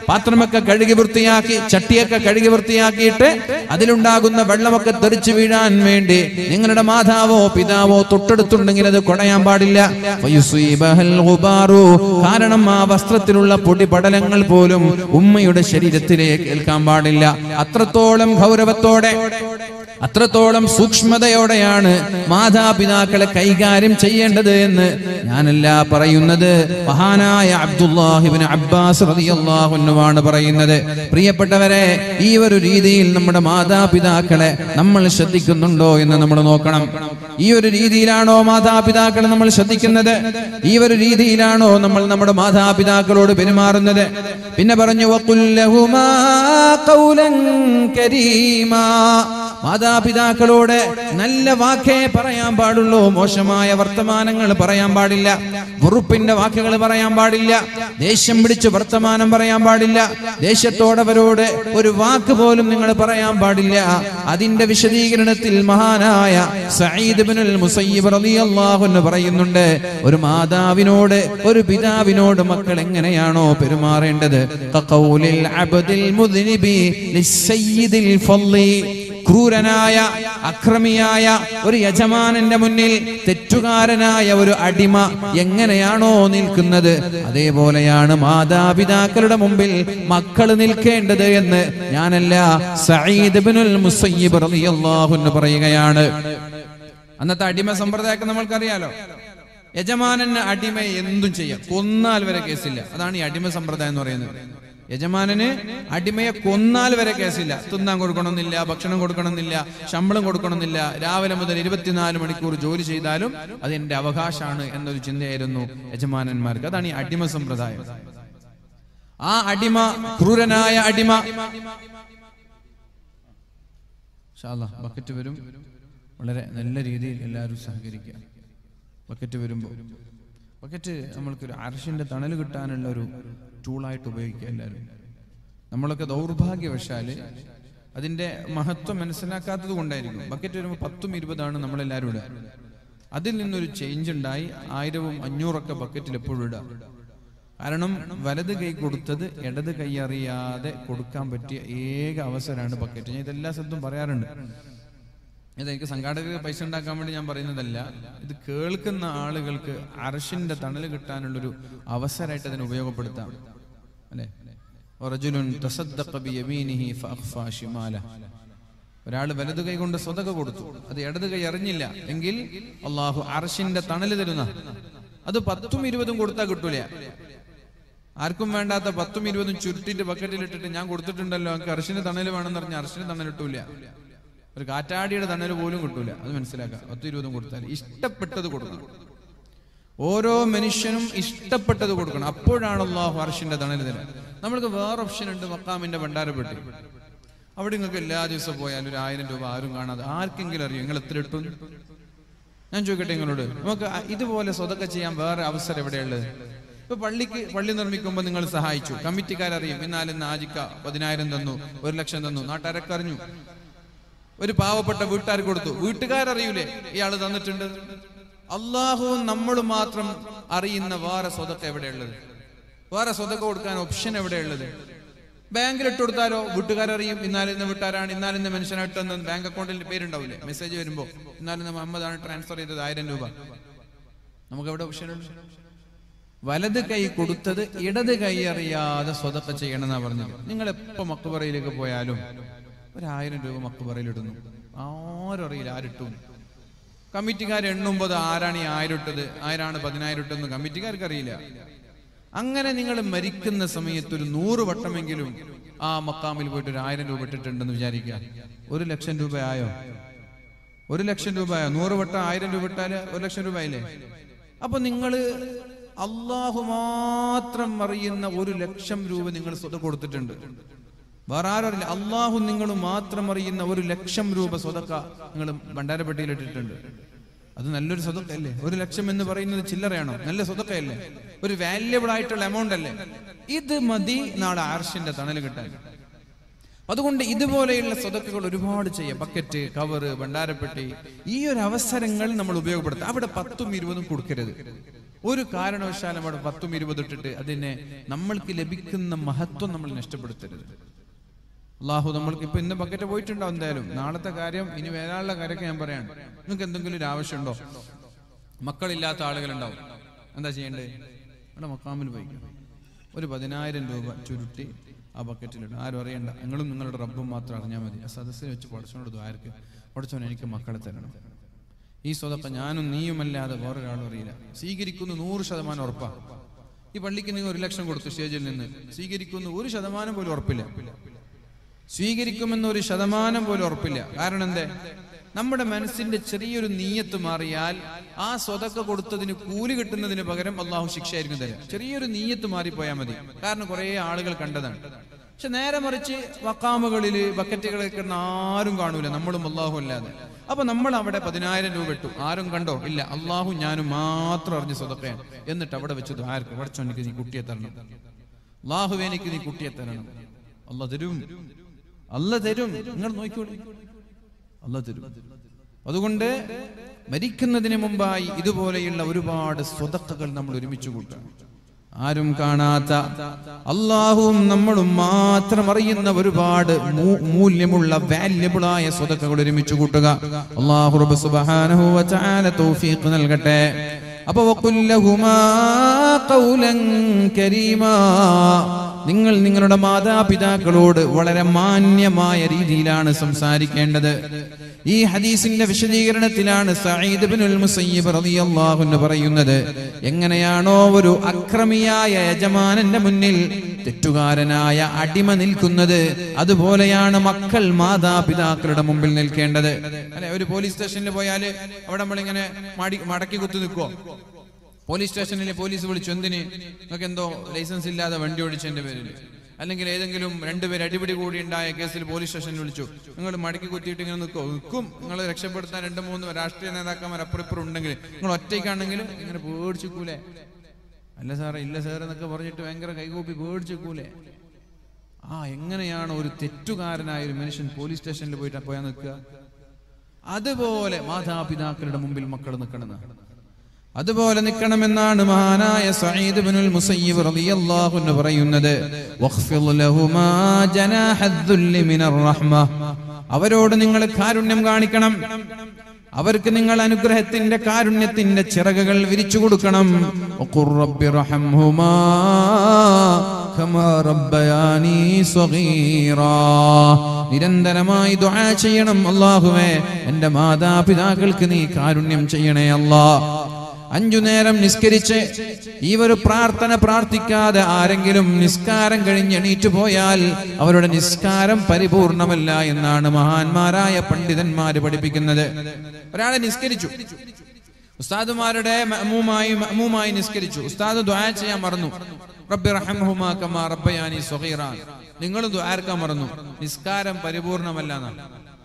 [SPEAKER 1] പാത്രമൊക്കെ കഴുകി വൃത്തിയാക്കി ചട്ടിയൊക്കെ കഴുകി വൃത്തിയാക്കിയിട്ട് അതിലുണ്ടാകുന്ന വെള്ളമൊക്കെ തെറിച്ചു വീഴാൻ വേണ്ടി നിങ്ങളുടെ മാതാവോ പിതാവോ തൊട്ടടുത്തുണ്ടെങ്കിൽ അത് കുടയാൻ പാടില്ല ഫയുസീബഹൽ ഗുബാറു. കാരണം ആ വസ്ത്രത്തിലുള്ള പൊടി പടലങ്ങൾ പോലും ഉമ്മയുടെ ശരീരത്തിലേക്ക് ഏൽക്കാൻ പാടില്ല അത്രത്തോളം ഗൗരവത്തോടെ അത്രത്തോളം സൂക്ഷ്മതയോടെയാണ് മാതാപിതാക്കളെ കൈകാര്യം ചെയ്യേണ്ടത് എന്ന് ഞാനല്ല പറയുന്നത് മഹാനായ അബ്ദുല്ലാഹിബിൻ അബ്ബാസ് റളിയല്ലാഹുവിനുമാണ് പറയുന്നത് പ്രിയപ്പെട്ടവരെ ഈ ഒരു രീതിയിൽ നമ്മുടെ മാതാപിതാക്കളെ നമ്മൾ ശ്രദ്ധിക്കുന്നുണ്ടോ എന്ന് നമ്മൾ നോക്കണം ഈ ഒരു രീതിയിലാണോ മാതാപിതാക്കളെ നമ്മൾ ശ്രദ്ധിക്കുന്നത് ഈ ഒരു രീതിയിലാണോ നമ്മൾ നമ്മുടെ മാതാപിതാക്കളോട് പെരുമാറുന്നത് പിന്നെ പറഞ്ഞു വഖുല്ലഹുമാ ഖൗലൻ കരീമാ മാതാപിതാക്കളോട് നല്ല വാക്കേ പറയാൻ പാടുള്ളൂ മോശമായ വർത്തമാനങ്ങൾ പറയാൻ പാടില്ല വെറുപ്പിന്റെ വാക്കുകൾ പറയാൻ പാടില്ല ദേഷ്യം പിടിച്ച് വർത്തമാനം പറയാൻ പാടില്ല ദേഷ്യത്തോടവരോട് ഒരു വാക്ക് പോലും നിങ്ങൾ പറയാൻ പാടില്ല അതിന്റെ വിശദീകരണത്തിൽ മഹാനായ സഈദ് ഇബ്നുൽ മുസയ്യിബ് റളിയല്ലാഹു അൻഹു പറയുന്നുണ്ട് ഒരു മാതാവിനോട് ഒരു പിതാവിനോട് മക്കൾ എങ്ങനെയാണോ പെരുമാറേണ്ടത് ഖഖൗലിൽ അബ്ദിൽ മുദ്നിബി ലിസ്സയ്യിദിൽ ഫളി ക്രൂരനായ അക്രമിയായ ഒരു യജമാനന്റെ മുന്നിൽ തെറ്റുകാരനായ ഒരു അടിമ എങ്ങനെയാണോ നിൽക്കുന്നത് അതേപോലെയാണ് മാതാപിതാക്കളുടെ മുമ്പിൽ മക്കൾ നിൽക്കേണ്ടത് എന്ന് ഞാനല്ല സഈദ് ഇബ്നുൽ മുസയ്യിബ് റളിയല്ലാഹു അൻഹു പറയുകയാണ് അന്നത്തെ അടിമ സമ്പ്രദായമൊക്കെ നമ്മൾക്കറിയാലോ യജമാനന് അടിമ എന്തും ചെയ്യാം കൊന്നാൽ വരെ കേസില്ല അതാണ് ഈ അടിമ സമ്പ്രദായം എന്ന് പറയുന്നത് യജമാനന് അടിമയെ കൊന്നാൽ വരെ കേസില്ല തിന്നാൻ കൊടുക്കണമെന്നില്ല ഭക്ഷണം കൊടുക്കണമെന്നില്ല ശമ്പളം കൊടുക്കണമെന്നില്ല രാവിലെ മുതൽ ഇരുപത്തിനാല് മണിക്കൂർ ജോലി ചെയ്താലും അത് എന്റെ അവകാശമാണ് എന്നൊരു ചിന്തയായിരുന്നു യജമാനന്മാർക്ക് അതാണ് ഈ അടിമ സമ്പ്രദായം ആ അടിമ ക്രൂരനായ അടിമ ബക്കറ്റ് വരും വളരെ നല്ല രീതിയിൽ എല്ലാവരും സഹകരിക്കുക ബക്കറ്റ് വരുമ്പോൾ ബക്കറ്റ് നമ്മൾക്കൊരു അരശിന്റെ തണൽ കിട്ടാനുള്ള ഒരു ടൂളായിട്ട് ഉപയോഗിക്കുക എല്ലാവരും നമ്മളൊക്കെ ദൗർഭാഗ്യവശാല് അതിന്റെ മഹത്വം മനസ്സിലാക്കാത്തത് കൊണ്ടായിരിക്കും ബക്കറ്റ് വരുമ്പോൾ പത്തും ഇരുപതാണ് നമ്മളെല്ലാവരും ഇടുക അതിൽ നിന്നൊരു ചേഞ്ച് ഉണ്ടായി ആയിരവും അഞ്ഞൂറൊക്കെ ബക്കറ്റിൽ എപ്പോഴും ഇടുക കാരണം വലത് കൈ കൊടുത്തത് ഇടത് കൈ അറിയാതെ കൊടുക്കാൻ പറ്റിയ ഏക അവസരമാണ് ബക്കറ്റ് ഞാൻ ഇതെല്ലാ സ്ഥലത്തും പറയാറുണ്ട് ഇത് എനിക്ക് സംഘാടകർക്ക് പൈസ ഉണ്ടാക്കാൻ വേണ്ടി ഞാൻ പറയുന്നതല്ല ഇത് കേൾക്കുന്ന ആളുകൾക്ക് അർഷിന്റെ തണൽ കിട്ടാനുള്ളൊരു അവസരമായിട്ട് അതിനെ ഉപയോഗപ്പെടുത്താം അല്ലെ റജുലുൻ തസദ്ദഖ ബിയമീനിഹി ഫഅഖ്ഫാ ശിമാല ഒരാൾ വലതു കൈ കൊണ്ട് സ്വതക കൊടുത്തു അത് ഇടത് കൈ അറിഞ്ഞില്ല എങ്കിൽ അള്ളാഹു അർഷിന്റെ തണൽ തരുന്ന അത് പത്തും ഇരുപതും കൊടുത്താൽ കിട്ടൂല ആർക്കും വേണ്ടാത്ത പത്തും ഇരുപതും ചുരുട്ടിട്ട് ബക്കറ്റിലിട്ടിട്ട് ഞാൻ കൊടുത്തിട്ടുണ്ടല്ലോ എനിക്ക് അർഷിന്റെ തണൽ വേണമെന്ന് പറഞ്ഞാൽ അർഷിന്റെ തണൽ കിട്ടൂല ഒരു കാറ്റാടിയുടെ തണൽ പോലും കിട്ടൂല അത് മനസ്സിലാക്കാം പത്തും ഇരുപതും കൊടുത്താൽ ഇഷ്ടപ്പെട്ടത് കൊടുക്കണം ഓരോ മനുഷ്യനും ഇഷ്ടപ്പെട്ടത് കൊടുക്കണം അപ്പോഴാണ് അള്ളാഹു അർഷിന്റെ തണൽ തരുന്നത് നമ്മൾക്ക് വേറെ ഓപ്ഷൻ ഉണ്ട് മക്കാമിന്റെ ഭണ്ഡാരപ്പെട്ടി അവിടെ നിങ്ങൾക്ക് എല്ലാ ദിവസവും പോയാലും ഒരു ആയിരം രൂപ ആരും കാണാതെ ആർക്കെങ്കിലും അറിയും നിങ്ങൾ എത്ര ഇട്ടു ഞാൻ ചോദിക്കട്ടെ നിങ്ങളോട് നമുക്ക് അ- ഇതുപോലെ സ്വതൊക്കെ ചെയ്യാൻ വേറെ അവസരം എവിടെയുള്ളത് ഇപ്പൊ പള്ളിക്ക് പള്ളി നിർമ്മിക്കുമ്പോൾ നിങ്ങൾ സഹായിച്ചു കമ്മിറ്റിക്കാരറിയും എന്നാലും ആജിക്ക പതിനായിരം തന്നു ഒരു ലക്ഷം തന്നു നാട്ടുകാരൊക്കെ അറിഞ്ഞു ഒരു പാവപ്പെട്ട വീട്ടുകാർ കൊടുത്തു വീട്ടുകാരറിയൂലേ ഇയാള് തന്നിട്ടുണ്ട് അള്ളാഹുവും നമ്മൾ മാത്രം അറിയുന്ന വേറെ സ്വതൊക്കെ എവിടെയുള്ളത് വേറെ സ്വതൊക്കെ കൊടുക്കാൻ ഓപ്ഷൻ എവിടെയുള്ളത് ബാങ്കിൽ ഇട്ട് കൊടുത്താലോ വീട്ടുകാരറിയും ഇന്നാലിന്ന വീട്ടുകാരാണ് ഇന്നാലിന്ന മനുഷ്യനായിട്ടെന്ന് ബാങ്ക് അക്കൗണ്ടിൽ പേരുണ്ടാവില്ലേ മെസ്സേജ് വരുമ്പോ ഇന്നാലിന്ന മുഹമ്മദാണ് ട്രാൻസ്ഫർ ചെയ്തത് ആയിരം രൂപ നമുക്ക് എവിടെ ഓപ്ഷൻ ഉണ്ട് വലത് കൈ കൊടുത്തത് ഇടത് കൈ അറിയാതെ സ്വതക്ക ചെയ്യണമെന്നാ പറഞ്ഞത് നിങ്ങൾ എപ്പോ മക്കുപറയിലേക്ക് പോയാലും ഒരായിരം രൂപ മക്കുപറയിൽ ഇടുന്നു ആരും അറിയില്ല ആരിട്ടു കമ്മിറ്റിക്കാർ എണ്ണുമ്പോൾ ആരാണ് ഈ ആയിരം ഇട്ടത് ആരാണ് പതിനായിരം ഇട്ടെന്ന് കമ്മിറ്റിക്കാർക്ക് അറിയില്ല അങ്ങനെ നിങ്ങൾ മരിക്കുന്ന സമയത്ത് ഒരു നൂറ് വട്ടമെങ്കിലും ആ മക്കാമിൽ പോയിട്ട് ഒരു ആയിരം രൂപ ഇട്ടിട്ടുണ്ടെന്ന് വിചാരിക്കുക ഒരു ലക്ഷം രൂപ ആയോ ഒരു ലക്ഷം രൂപ ആയോ നൂറ് വട്ടം ആയിരം രൂപ ഇട്ടാല് ഒരു ലക്ഷം രൂപ ആയില്ലേ അപ്പൊ നിങ്ങള് അള്ളാഹു മാത്രം അറിയുന്ന ഒരു ലക്ഷം രൂപ നിങ്ങൾ സ്വത കൊടുത്തിട്ടുണ്ട് വേറെ ആരും അറിയില്ല അള്ളാഹു നിങ്ങൾ മാത്രം അറിയുന്ന ഒരു ലക്ഷം രൂപ സ്വതക്ക നിങ്ങൾ ഭണ്ഡാരപ്പെട്ടിയിൽ ഇട്ടിട്ടുണ്ട് അത് നല്ലൊരു സ്വതക്കല്ലേ ഒരു ലക്ഷം എന്ന് പറയുന്നത് ചില്ലറയാണോ നല്ല സ്വതക്കയല്ലേ ഒരു വാല്യബിൾ ആയിട്ടുള്ള എമൗണ്ട് അല്ലേ ഇത് മതി നാളെ ആർഷിന്റെ തണൽ കിട്ടാൻ അതുകൊണ്ട് ഇതുപോലെയുള്ള സ്വതക്കുകൾ ഒരുപാട് ചെയ്യാം ബക്കറ്റ് കവറ് ഭണ്ഡാരപ്പെട്ടി ഈ ഒരു അവസരങ്ങൾ നമ്മൾ ഉപയോഗപ്പെടുത്താം അവിടെ പത്തും ഇരുപതും കൊടുക്കരുത് ഒരു കാരണവശാലും അവിടെ പത്തും ഇരുപതും ഇട്ടിട്ട് അതിനെ നമ്മൾക്ക് ലഭിക്കുന്ന മഹത്വം നമ്മൾ നഷ്ടപ്പെടുത്തരുത് അള്ളാഹു നമ്മൾക്ക് ഇപ്പൊ ഇന്ന് ബക്കറ്റ് പോയിട്ടുണ്ടാവും എന്തായാലും നാളത്തെ കാര്യം ഇനി വരാനുള്ള കാര്യമൊക്കെ ഞാൻ പറയാണ് നിങ്ങൾക്ക് എന്തെങ്കിലും ഒരു ആവശ്യമുണ്ടോ മക്കളില്ലാത്ത ആളുകളുണ്ടാവും എന്താ ചെയ്യേണ്ടത് അവിടെ മക്കാമിൽ പോയി ഒരു പതിനായിരം രൂപ ചുരുട്ടി ആ ബക്കറ്റിലിടും ആരും അറിയണ്ട നിങ്ങളും നിങ്ങളുടെ റബ്ബും മാത്രം അറിഞ്ഞാൽ മതി ആ സദസ്സിൽ വെച്ച് പഠിച്ചോണ്ട് ദ്വാരക്ക് പഠിച്ചോൻ എനിക്ക് മക്കളെ തരണം ഈ സ്വതക്ക ഞാനും നീയുമല്ലാതെ വേറൊരാളും അറിയില്ല സ്വീകരിക്കുന്നു നൂറ് ശതമാനം ഉറപ്പാ ഈ പള്ളിക്ക് നിങ്ങൾ ഒരു ലക്ഷം കൊടുത്തു സ്റ്റേജിൽ നിന്ന് സ്വീകരിക്കുന്നു ഒരു ശതമാനം പോലും ഉറപ്പില്ല സ്വീകരിക്കുമെന്ന് ഒരു ശതമാനം പോലും ഉറപ്പില്ല കാരണം എന്തേ നമ്മുടെ മനസ്സിന്റെ ചെറിയൊരു നീയത്ത് മാറിയാൽ ആ സ്വതക്ക കൊടുത്തതിന് കൂലി കിട്ടുന്നതിന് പകരം അള്ളാഹു ശിക്ഷയായിരിക്കും തരാം ചെറിയൊരു നീയത്ത് മാറിപ്പോയാൽ മതി കാരണം കുറെ ആളുകൾ കണ്ടതാണ് പക്ഷെ നേരെ മറിച്ച് വക്കാമുകളില് ബക്കറ്റുകളൊക്കെ ഇടുന്ന ആരും കാണൂല നമ്മളും അള്ളാഹു അല്ലാതെ അപ്പൊ നമ്മൾ അവിടെ പതിനായിരം രൂപ ഇട്ടു ആരും കണ്ടോ ഇല്ല അള്ളാഹു ഞാനും മാത്രം അറിഞ്ഞ സ്വതക്കയാണ് എന്നിട്ട് അവിടെ വെച്ച് ആർക്ക് പഠിച്ചോ എനിക്ക് നീ കുട്ടിയെ തരണം അള്ളാഹു എനിക്ക് നീ കുട്ടിയെ തരണം അല്ല തരും അല്ല തരും നിങ്ങൾ നോക്കിക്കോളൂ അല്ല തരും അതുകൊണ്ട് മരിക്കുന്നതിന് മുമ്പായി ഇതുപോലെയുള്ള ഒരുപാട് സ്വതക്കകൾ നമ്മൾ ഒരുമിച്ച് കൂട്ടാം ആരും കാണാത്ത അള്ളാഹുവും നമ്മളും മാത്രം അറിയുന്ന ഒരുപാട് മൂ- മൂല്യമുള്ള വാല്യബിളായ സ്വതക്കകൾ ഒരുമിച്ച് കൂട്ടുക അള്ളാഹു റബ്ബ് സുബ്ഹാനഹു വ തആല തൗഫീഖ് നൽകട്ടെ അപ്പൊ വഖുല്ലഹുമാ ഖൗലൻ കരീമാ നിങ്ങൾ നിങ്ങളുടെ മാതാപിതാക്കളോട് വളരെ മാന്യമായ രീതിയിലാണ് സംസാരിക്കേണ്ടത് ഈ ഹദീസിന്റെ വിശദീകരണത്തിലാണ് സഈദ് ബിനുൽ മുസയ്യിബ് റളിയല്ലാഹു അൻഹു പറയുന്നത് എങ്ങനെയാണോ ഒരു അക്രമിയായ യജമാനന്റെ മുന്നിൽ തെറ്റുകാരനായ അടിമ നിൽക്കുന്നത് അതുപോലെയാണ് മക്കൾ മാതാപിതാക്കളുടെ മുമ്പിൽ നിൽക്കേണ്ടത് അല്ലെ ഒരു പോലീസ് സ്റ്റേഷനിൽ പോയാല് അവിടെ നമ്മളിങ്ങനെ മടി മടക്കി കുത്തു നിൽക്കുവോ പോലീസ് സ്റ്റേഷനിൽ പോലീസ് വിളിച്ചു എന്തിന് നിങ്ങൾക്ക് എന്തോ ലൈസൻസ് ഇല്ലാതെ വണ്ടി ഓടിച്ചതിന്റെ പേരിൽ അല്ലെങ്കിൽ ഏതെങ്കിലും രണ്ടുപേർ അടിപിടി കൂടി ഉണ്ടായ കേസിൽ പോലീസ് സ്റ്റേഷനിൽ വിളിച്ചു നിങ്ങൾ മടക്കി കുത്തിയിട്ട് ഇങ്ങനെ നിൽക്കോ നിൽക്കും നിങ്ങൾ രക്ഷപ്പെടുത്താൻ രണ്ട് മൂന്ന് രാഷ്ട്രീയ നേതാക്കന്മാർ അപ്പുറപ്പുറം ഉണ്ടെങ്കിൽ നിങ്ങൾ ഒറ്റയ്ക്കാണെങ്കിൽ ഇങ്ങനെ പേടിച്ചിക്കൂലേ അല്ല സാറേ ഇല്ല സാർ എന്നൊക്കെ പറഞ്ഞിട്ട് ഭയങ്കര കൈകൂപ്പി പേടിച്ചിക്കൂലേ ആ എങ്ങനെയാണ് ഒരു തെറ്റുകാരനായ ഒരു മനുഷ്യൻ പോലീസ് സ്റ്റേഷനിൽ പോയിട്ട് പോയാൽ നിൽക്കുക അതുപോലെ മാതാപിതാക്കളുടെ മുമ്പിൽ മക്കൾ നിൽക്കണമെന്ന് അതുപോലെ നിൽക്കണമെന്നാണ് മഹാനായ സഈദ് ഇബ്നുൽ മുസയ്യിബ് റളിയല്ലാഹു അൻഹു പറയുന്നത് വഖ്ഫിദ് ലഹുമാ ജനാഹദ്ദുല്ലി മിനർ റഹ്മ അവരോട് നിങ്ങൾ കാരുണ്യം കാണിക്കണം അവർക്ക് നിങ്ങൾ അനുഗ്രഹത്തിന്റെ കാരുണ്യത്തിന്റെ ചിറകുകൾ വിരിച്ചു കൊടുക്കണം വഖുർ റബ്ബി റഹംഹുമാ കമാ റബ്ബയാനി സ്വഗീറാ നിരന്തരമായി ദുആ ചെയ്യണം അല്ലാഹുവേ എൻ്റെ മാതാപിതാക്കൾക്ക് നീ കാരുണ്യം ചെയ്യണേ അല്ലാ അഞ്ചു നേരം നിസ്കരിച്ച് ഈ ഒരു പ്രാർത്ഥന പ്രാർത്ഥിക്കാതെ ആരെങ്കിലും നിസ്കാരം കഴിഞ്ഞ് എണീറ്റ് പോയാൽ അവരുടെ നിസ്കാരം പരിപൂർണമല്ല എന്നാണ് മഹാന്മാരായ പണ്ഡിതന്മാര് പഠിപ്പിക്കുന്നത് ഒരാളെ നിസ്കരിച്ചു ഉസ്താദുമാരുടെ മഅ്മൂമായി മഅ്മൂമായി നിസ്കരിച്ചു ഉസ്താദ് ദുആ ചെയ്യാൻ മറന്നു റബ്ബി റഹംഹുമാ കമാ റബ്ബയാനി സ്വഗീറാ നിങ്ങളും ദുആർക്കാൻ മറന്നു നിസ്കാരം പരിപൂർണമല്ല എന്നാണ്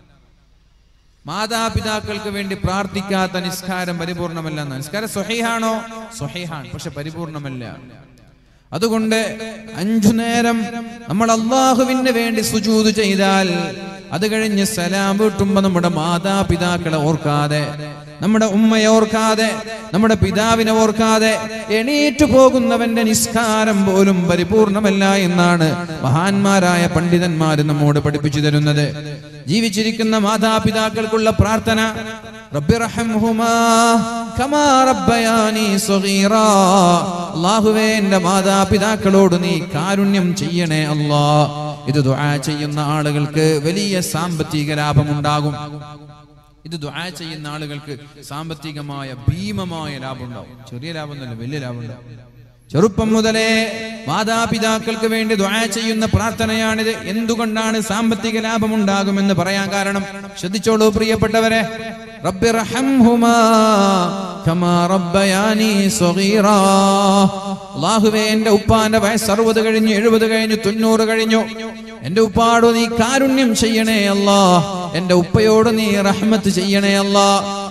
[SPEAKER 1] മാതാപിതാക്കൾക്ക് വേണ്ടി പ്രാർത്ഥിക്കാത്ത നിസ്കാരം പരിപൂർണമല്ല എന്നാണ്. നിസ്കാരം സ്വഹീഹാണോ സ്വഹീഹാണ് പക്ഷെ പരിപൂർണമല്ല അതുകൊണ്ട് അഞ്ചു നേരം നമ്മൾ അള്ളാഹുവിന് വേണ്ടി സുജൂത് ചെയ്താൽ അത് കഴിഞ്ഞ് സലാം വീട്ടുമ്പോ നമ്മുടെ മാതാപിതാക്കളെ ഓർക്കാതെ നമ്മുടെ ഉമ്മയെ ഓർക്കാതെ നമ്മുടെ പിതാവിനെ ഓർക്കാതെ എണീറ്റു പോകുന്നവന്റെ നിസ്കാരം പോലും പരിപൂർണമല്ല എന്നാണ് മഹാന്മാരായ പണ്ഡിതന്മാര് നമ്മോട് പഠിപ്പിച്ചു തരുന്നത് ജീവിച്ചിരിക്കുന്ന മാതാപിതാക്കൾക്കുള്ള പ്രാർത്ഥന റബ്ബി റഹംഹുമാ കമാ റബ്ബയാനി സ്വഗീറാ അല്ലാഹുവേ എൻ്റെ മാതാപിതാക്കളോട് നീ കാരുണ്യം ചെയ്യണേ അല്ലാ ഇത് ദുആ ചെയ്യുന്ന ആളുകൾക്ക് വലിയ സാമ്പത്തിക ലാഭമുണ്ടാകും ഇത് ദുആ ചെയ്യുന്ന ആളുകൾക്ക് സാമ്പത്തികമായ ഭീമമായ ലാഭം ഉണ്ടാവും ചെറിയ ലാഭമൊന്നുമല്ല വലിയ ലാഭം ഉണ്ടാവും ചെറുപ്പം മുതലേ മാതാപിതാക്കൾക്ക് വേണ്ടി ദുആ ചെയ്യുന്ന പ്രാർത്ഥനയാണിത് എന്തുകൊണ്ടാണ് സാമ്പത്തിക ലാഭം ഉണ്ടാകുമെന്ന് പറയാൻ കാരണം ശ്രദ്ധിച്ചോളൂ പ്രിയപ്പെട്ടവരെ റബ്ബി റഹംഹുമാ കമാ റബ്ബയാനി സ്വഗീറാ അല്ലാഹുവേ എന്റെ ഉപ്പാന്റെ വയസ്സ് അറുപത് കഴിഞ്ഞു എഴുപത് കഴിഞ്ഞു തൊണ്ണൂറ് കഴിഞ്ഞു എന്റെ ഉപ്പാടോ നീ കാരുണ്യം ചെയ്യണേ അല്ലാ എന്റെ ഉപ്പയോട് നീ റഹ്മത്ത് ചെയ്യണേ അല്ലാ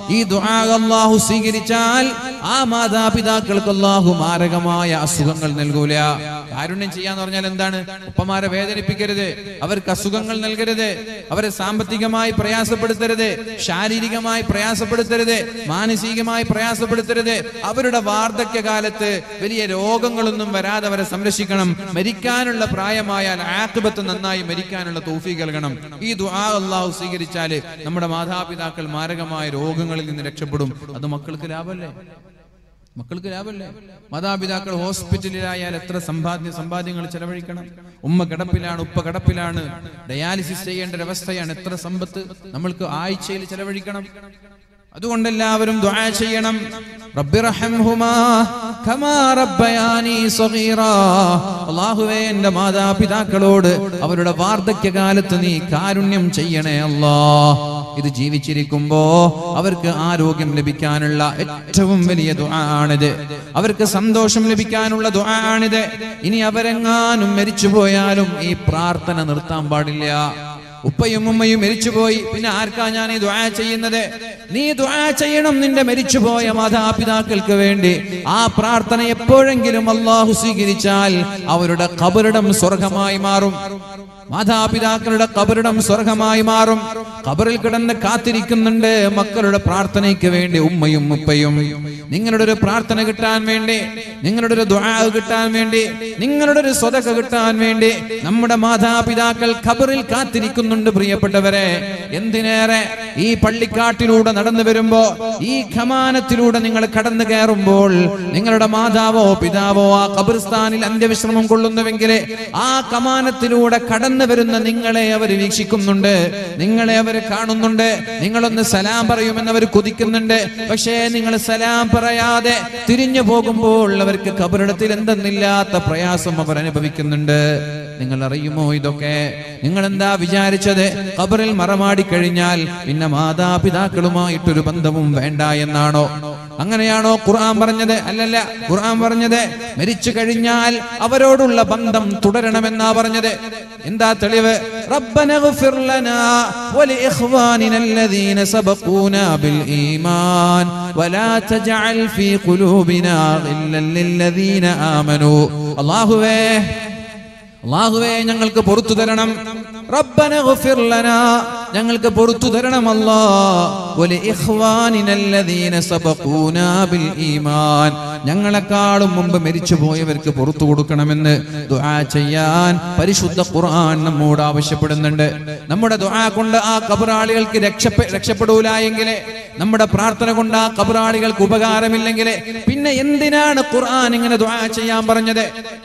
[SPEAKER 1] ഈ ദുആ അല്ലാഹു സ്വീകരിച്ചാൽ ആ മാതാപിതാക്കൾക്ക് അല്ലാഹു മാരകമായ അസുഖങ്ങൾ നൽകൂല കാരുണ്യം ചെയ്യാന്ന് പറഞ്ഞാൽ എന്താണ് ഉപ്പമാരെ വേദനിപ്പിക്കരുത് അവർക്ക് അസുഖങ്ങൾ നൽകരുത് അവരെ സാമ്പത്തികമായി പ്രയാസപ്പെടുത്തരുത് ശാരീരികമായി പ്രയാസപ്പെടുത്തരുത് മാനസികമായി പ്രയാസപ്പെടുത്തരുത് അവരുടെ വാർദ്ധക്യകാലത്ത് വലിയ രോഗങ്ങളൊന്നും വരാതെ അവരെ സംരക്ഷിക്കണം മരിക്കാനുള്ള പ്രായമായാൽ ആക്ബത്ത് നന്നായി മരിക്കാനുള്ള തോഫി നൽകണം ഈ ദുആ അള്ളാഹു സ്വീകരിച്ചാൽ നമ്മുടെ മാതാപിതാക്കൾ മാരകമായ രോഗങ്ങളിൽ നിന്ന് രക്ഷപ്പെടും അത് മക്കൾക്ക് ലാഭമല്ലേ മക്കൾക്ക് ലാഭമല്ലേ മാതാപിതാക്കൾ ഹോസ്പിറ്റലിലായാൽ എത്ര സമ്പാദ്യ സമ്പാദ്യങ്ങൾ ചെലവഴിക്കണം ഉമ്മ കിടപ്പിലാണ് ഉപ്പ കിടപ്പിലാണ് ഡയാലിസിസ് ചെയ്യേണ്ട ഒരവസ്ഥയാണ് എത്ര സമ്പത്ത് നമ്മൾക്ക് ആഴ്ചയിൽ ചെലവഴിക്കണം അതുകൊണ്ട് എല്ലാവരും ദുആ ചെയ്യണം റബ്ബിർഹംഹുമാ കമാ റബ്ബയാനി സഗീറാ അല്ലാഹുവേ എൻ്റെ മാതാപിതാക്കളോട് അവരുടെ വാർദ്ധക്യകാലത്ത് നീ കാരുണ്യം ചെയ്യണേ അല്ലാ ഇത് ജീവിച്ചിരിക്കുമ്പോ അവർക്ക് ആരോഗ്യം ലഭിക്കാനുള്ള ഏറ്റവും വലിയ ദുആ ആണിത് അവർക്ക് സന്തോഷം ലഭിക്കാനുള്ള ദുആ ആണിത് ഇനി അവരെങ്ങാനും മരിച്ചുപോയാലും ഈ പ്രാർത്ഥന നിർത്താൻ പാടില്ല ഉപ്പയും ഉമ്മയും മരിച്ചുപോയി പിന്നെ ആർക്കാ ഞാൻ ഈ ദുആ ചെയ്യുന്നത് നീ ദുആ ചെയ്യണം നിന്റെ മരിച്ചുപോയ മാതാപിതാക്കൾക്ക് വേണ്ടി ആ പ്രാർത്ഥന എപ്പോഴെങ്കിലും അള്ളാഹു സ്വീകരിച്ചാൽ അവരുടെ കബറിടം സ്വർഗമായി മാറും മാതാപിതാക്കളുടെ കബറിടം സ്വർഗമായി മാറും കബറിൽ കിടന്ന് കാത്തിരിക്കുന്നുണ്ട് മക്കളുടെ പ്രാർത്ഥനയ്ക്ക് വേണ്ടി ഉമ്മയും ഉപ്പയും നിങ്ങളുടെ ഒരു പ്രാർത്ഥന കിട്ടാൻ വേണ്ടി നിങ്ങളുടെ ഒരു ദുആ കിട്ടാൻ വേണ്ടി നിങ്ങളുടെ ഒരു സ്വതക കിട്ടാൻ വേണ്ടി നമ്മുടെ മാതാപിതാക്കൾ ഖബറിൽ കാത്തിരിക്കുന്നുണ്ട് പ്രിയപ്പെട്ടവരെ എന്തിനേറെ ഈ പള്ളിക്കാട്ടിലൂടെ നടന്നു വരുമ്പോ ഈ ഖമാനത്തിലൂടെ നിങ്ങൾ കടന്നു കയറുമ്പോൾ നിങ്ങളുടെ മാതാവോ പിതാവോ ആ ഖബർസ്ഥാനിൽ അന്ത്യവിശ്രമം കൊള്ളുന്നുവെങ്കിൽ ആ കമാനത്തിലൂടെ കടന്നു വരുന്ന നിങ്ങളെ അവർ വീക്ഷിക്കുന്നുണ്ട് നിങ്ങളെ അവർ കാണുന്നുണ്ട് നിങ്ങളൊന്ന് സലാം പറയുമെന്ന് അവർ കൊതിക്കുന്നുണ്ട് പക്ഷേ നിങ്ങൾ സലാം പറയാതെ തിരിഞ്ഞു പോകുമ്പോൾ അവർക്ക് കബറിടത്തിൽ എന്തെന്നില്ലാത്ത പ്രയാസം അവർ അനുഭവിക്കുന്നുണ്ട് നിങ്ങൾ അറിയുമോ ഇതൊക്കെ നിങ്ങൾ എന്താ വിചാരിച്ചത് ഖബറിൽ മറമാടി കഴിഞ്ഞാൽ പിന്നെ മാതാപിതാക്കളുമായിട്ടൊരു ബന്ധവും വേണ്ട എന്നാണോ അങ്ങനെയാണോ ഖുർആൻ പറഞ്ഞത് അല്ലല്ല ഖുർആൻ പറഞ്ഞത് മരിച്ചു കഴിഞ്ഞാൽ അവരോടുള്ള ബന്ധം തുടരണമെന്നാ പറഞ്ഞത് എന്താ തെളിവ് റബ്ബന ഗഫിർ ലനാ വലിഇഖ്വാനിന الذين سبقونا بالإيمان ولا تجعل في قلوبنا غلا للذين آمنوا അല്ലാഹുവേ അള്ളാഹുവേ ഞങ്ങൾക്ക് പൊറത്തു തരണം റബ്ബന ഗഫിർ ലനാ ഞങ്ങൾക്ക് പൊറത്തു തരണം അല്ലാ വലി ഇഖ്വാനിനല്ലദീന സബഖൂനാ ബിൽ ഈമാൻ ഞങ്ങളെക്കാളും മുമ്പ് മരിച്ചു പോയവർക്ക് പുറത്തു കൊടുക്കണമെന്ന് ദുആ ചെയ്യാൻ പരിശുദ്ധ ഖുർആൻ നമ്മോട് ആവശ്യപ്പെടുന്നുണ്ട് നമ്മുടെ ദുആ കൊണ്ട് ആ കബറാളികൾക്ക് രക്ഷപ്പെ രക്ഷപ്പെടൂല എങ്കിൽ നമ്മുടെ പ്രാർത്ഥന കൊണ്ട് ആ കബറാളികൾക്ക് ഉപകാരമില്ലെങ്കിൽ പിന്നെ എന്തിനാണ് ഖുർആൻ ഇങ്ങനെ ദുആ ചെയ്യാൻ പറഞ്ഞത്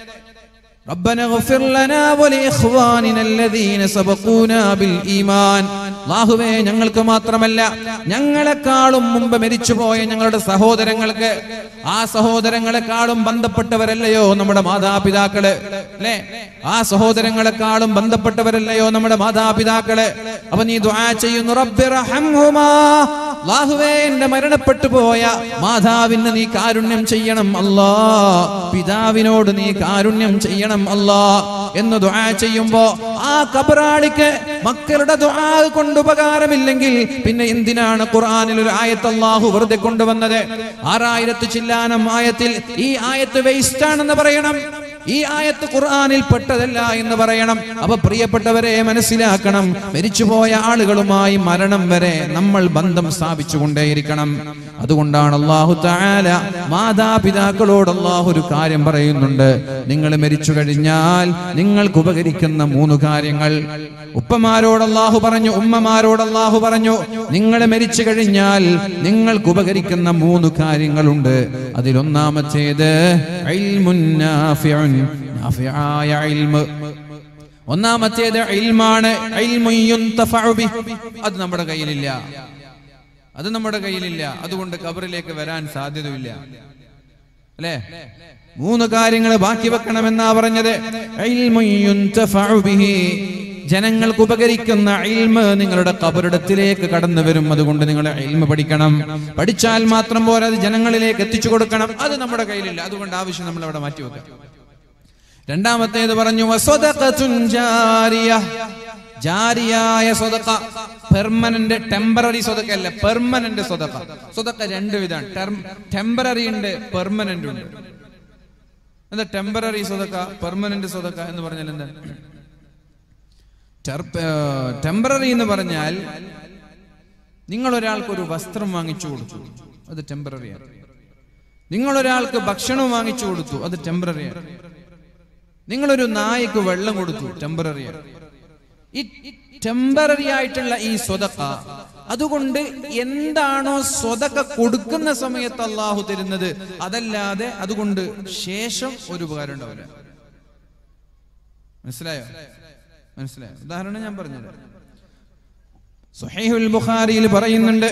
[SPEAKER 1] ربنا اغفر لنا ولإخواننا الذين سبقونا بالإيمان അല്ലാഹുവേ ഞങ്ങൾക്ക് മാത്രമല്ല ഞങ്ങളെക്കാളും മുമ്പ് മരിച്ചുപോയ ഞങ്ങളുടെ സഹോദരങ്ങൾക്ക് ആ സഹോദരങ്ങളെക്കാളും ബന്ധപ്പെട്ടവരല്ലയോ നമ്മുടെ മാതാപിതാക്കള് അല്ലേ ആ സഹോദരങ്ങളെക്കാളും ബന്ധപ്പെട്ടവരല്ലയോ നമ്മുടെ മാതാപിതാക്കള് അപ്പൊ നീ ദുആ ചെയ്യുന്നു റബ്ബിറഹംഹുമാ അല്ലാഹുവേ എന്റെ മരണപ്പെട്ടു പോയ മാതാവിന് നീ കാരുണ്യം ചെയ്യണം അല്ലാ പിതാവിനോട് നീ കാരുണ്യം ചെയ്യണം അല്ലാ എന്ന് ദുആ ചെയ്യുമ്പോ ആ കബറാളിക്ക് മക്കളുടെ ദുആ കൊണ്ട് ഉപകാരമില്ലെങ്കിൽ പിന്നെ എന്തിനാണ് ഖുർആനിൽ ഒരു ആയത്ത് അല്ലാഹു വെറുതെ കൊണ്ടുവന്നത് ആറായിരത്തി ചില്ലാനം ആയത്തിൽ ഈ ആയത്ത് വേസ്റ്റ് ആണെന്ന് പറയണം ഈ ആയത്ത് ഖുർആനിൽ പെട്ടതല്ല എന്ന് പറയണം അപ്പൊ പ്രിയപ്പെട്ടവരെ മനസ്സിലാക്കണം മരിച്ചുപോയ ആളുകളുമായി മരണം വരെ നമ്മൾ ബന്ധം സ്ഥാപിച്ചു കൊണ്ടേയിരിക്കണം അതുകൊണ്ടാണ് അള്ളാഹു താല മാതാപിതാക്കളോട് അള്ളാഹു ഒരു കാര്യം പറയുന്നുണ്ട് നിങ്ങൾ മരിച്ചു കഴിഞ്ഞാൽ നിങ്ങൾക്ക് ഉപകരിക്കുന്ന മൂന്ന് കാര്യങ്ങൾ ഉപ്പമാരോട് അള്ളാഹു പറഞ്ഞു ഉമ്മമാരോട് അള്ളാഹു പറഞ്ഞു നിങ്ങൾ മരിച്ചു കഴിഞ്ഞാൽ നിങ്ങൾക്ക് ഉപകരിക്കുന്ന മൂന്ന് കാര്യങ്ങളുണ്ട് അതിലൊന്നാമത്തേത് ഇൽമുൻ നാഫിഉൻ, നാഫിആയ ഇൽമ് ഒന്നാമത്തേത് ഇൽമാണ് ഇൽമുൻ യുന്തഫഉ ബിഹ്. അത് നമ്മുടെ കയ്യിലില്ല അത് നമ്മുടെ കയ്യിലില്ല അതുകൊണ്ട് കബറിലേക്ക് വരാൻ സാധ്യതയില്ല അല്ലേ മൂന്ന് കാര്യങ്ങൾ ബാക്കി വെക്കണമെന്നാ പറഞ്ഞത് ഇൽമുൻ യുന്തഫഉ ബിഹി. ജനങ്ങൾക്ക് ഉപകരിക്കുന്ന ഇൽമ് നിങ്ങളുടെ കബറിടത്തിലേക്ക് കടന്നു വരും അതുകൊണ്ട് നിങ്ങൾ ഇൽമ പഠിക്കണം പഠിച്ചാൽ മാത്രം പോരാ അത് ജനങ്ങളിലേക്ക് എത്തിച്ചു കൊടുക്കണം അത് നമ്മുടെ കയ്യിലില്ല അതുകൊണ്ട് ആവശ്യം നമ്മൾ അവിടെ മാറ്റി വെക്കാം രണ്ടാമത്തേത് പറഞ്ഞു വസ്വദഖത്തുൻ ജാരിയ ജാരിയായ സ്വതക്ക പെർമനന്റ് ടെമ്പററി സ്വതക്ക അല്ല പെർമനന്റ് സ്വതക്ക സ്വതക്ക രണ്ട് വിധമാണ് ടെമ്പററി ഉണ്ട് പെർമനന്റ് ഉണ്ട് എന്താ ടെമ്പററി സ്വതക്ക പെർമനന്റ് സ്വതക്ക എന്ന് പറഞ്ഞാൽ എന്താ ടെമ്പററി എന്ന് പറഞ്ഞാൽ നിങ്ങൾ ഒരാൾക്ക് ഒരു വസ്ത്രം വാങ്ങിച്ചു കൊടുത്തു അത് ടെമ്പററിയാണ് നിങ്ങൾ ഒരാൾക്ക് ഭക്ഷണം വാങ്ങിച്ചു കൊടുത്തു അത് ടെമ്പററിയാണ് നിങ്ങളൊരു നായക്ക് വെള്ളം കൊടുത്തു ടെമ്പററിയാണ് ഈ ടെമ്പററി ആയിട്ടുള്ള ഈ സ്വതക്ക അതുകൊണ്ട് എന്താണോ സ്വതക്ക കൊടുക്കുന്ന സമയത്ത് അള്ളാഹു തരുന്നത് അതല്ലാതെ അതുകൊണ്ട് ശേഷം ഒരു ഉപകാരം ഉണ്ടാവില്ല മനസ്സിലായോ മനസ്സിലായോ ഉദാഹരണം ഞാൻ പറഞ്ഞത് സുഹൈഹുൽ ബുഖാരിയിൽ പറയുന്നുണ്ട്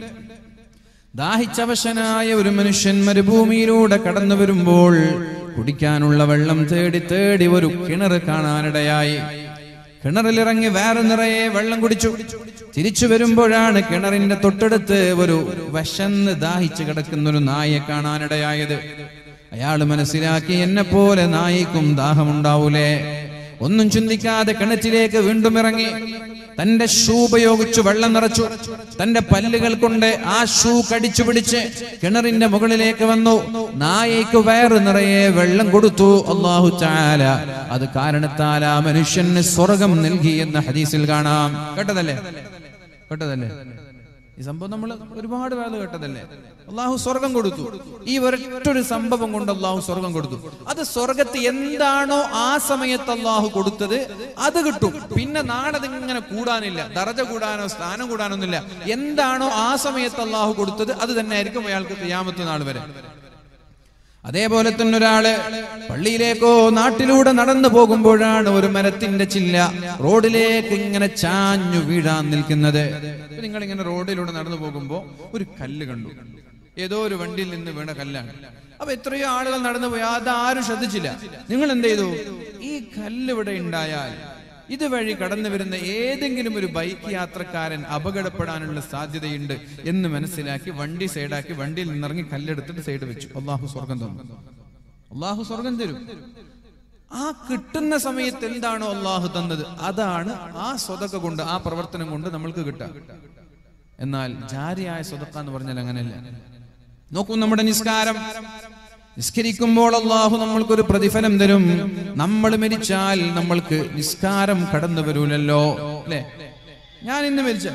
[SPEAKER 1] ദാഹിച്ചവശനായ ഒരു മനുഷ്യൻ മരുഭൂമിയിലൂടെ കടന്നു വരുമ്പോൾ കുടിക്കാനുള്ള വെള്ളം തേടി തേടി ഒരു കിണർ കാണാനിടയായി കിണറിലിറങ്ങി വേറെ നിറയെ വെള്ളം കുടിച്ചു തിരിച്ചു വരുമ്പോഴാണ് കിണറിന്റെ തൊട്ടടുത്ത് ഒരു വശന്ന് ദാഹിച്ചു കിടക്കുന്ന ഒരു നായെ കാണാനിടയായത് അയാൾ മനസ്സിലാക്കി എന്നെ പോലെ നായിക്കും ദാഹമുണ്ടാവൂലേ ഒന്നും ചിന്തിക്കാതെ കിണറ്റിലേക്ക് വീണ്ടും ഇറങ്ങി തന്റെ ഷൂ ഉപയോഗിച്ച് വെള്ളം നിറച്ചു തന്റെ പല്ലുകൾ കൊണ്ട് ആ ഷൂ കടിച്ചു പിടിച്ച് കിണറിന്റെ മുകളിലേക്ക് വന്നു നായയ്ക്ക് വയറ് നിറയെ വെള്ളം കൊടുത്തു അള്ളാഹു ചാല അത് കാരണത്താൽ ആ മനുഷ്യന് സ്വർഗം നൽകി എന്ന ഹദീസിൽ കാണാം കേട്ടതല്ലേ കേട്ടതല്ലേ ഈ സംഭവം നമ്മൾ ഒരുപാട് വേല കേട്ടതല്ലേ അള്ളാഹു സ്വർഗം കൊടുത്തു ഈ ഒരൊറ്റൊരു സംഭവം കൊണ്ട് അള്ളാഹു സ്വർഗം കൊടുത്തു അത് സ്വർഗത്ത് എന്താണോ ആ സമയത്ത് അള്ളാഹു കൊടുത്തത് അത് കിട്ടും പിന്നെ നാളെ ഇങ്ങനെ കൂടാനില്ല ദറജ കൂടാനോ സ്ഥാനം കൂടാനൊന്നുമില്ല എന്താണോ ആ സമയത്ത് അള്ളാഹു കൊടുത്തത് അത് തന്നെ ആയിരിക്കും അയാൾക്ക് ക്യാമത്ത് നാൾ വരെ അതേപോലെ തന്നെ ഒരാള് പള്ളിയിലേക്കോ നാട്ടിലൂടെ നടന്നു പോകുമ്പോഴാണ് ഒരു മരത്തിന്റെ ചില്ല റോഡിലേക്ക് ഇങ്ങനെ ചാഞ്ഞു വീഴാൻ നിൽക്കുന്നത് നിങ്ങൾ ഇങ്ങനെ റോഡിലൂടെ നടന്നു പോകുമ്പോ ഒരു കല്ല് കണ്ടു ഏതോ ഒരു വണ്ടിയിൽ നിന്ന് വീണ കല്ലാണ് അപ്പൊ എത്രയോ ആളുകൾ നടന്നു പോയി അതാരും ശ്രദ്ധിച്ചില്ല നിങ്ങൾ എന്ത് ചെയ്തു ഈ കല്ല് ഇവിടെ ഉണ്ടായാൽ ഇതുവഴി കടന്നു വരുന്ന ഏതെങ്കിലും ഒരു ബൈക്ക് യാത്രക്കാരൻ അപകടപ്പെടാനുള്ള സാധ്യതയുണ്ട് എന്ന് മനസ്സിലാക്കി വണ്ടി സൈഡാക്കി വണ്ടിയിൽ നിന്നിറങ്ങി കല്ലെടുത്തിട്ട് സൈഡ് വെച്ചു അള്ളാഹു സ്വർഗം തന്നു അള്ളാഹു സ്വർഗം തരും ആ കിട്ടുന്ന സമയത്ത് എന്താണോ അള്ളാഹു തന്നത് അതാണ് ആ സ്വതക്ക കൊണ്ട് ആ പ്രവർത്തനം കൊണ്ട് നമ്മൾക്ക് കിട്ടുക എന്നാൽ ജാരിയായ സ്വതക്ക എന്ന് പറഞ്ഞാൽ അങ്ങനെയല്ല നോക്കൂ നമ്മുടെ നിസ്കാരം നിസ്കരിക്കുമ്പോൾ അള്ളാഹു നമ്മൾക്കൊരു പ്രതിഫലം തരും നമ്മൾ മരിച്ചാൽ നമ്മൾക്ക് നിസ്കാരം കടന്നു വരൂലല്ലോ അല്ലേ ഞാൻ ഇന്ന് മരിച്ച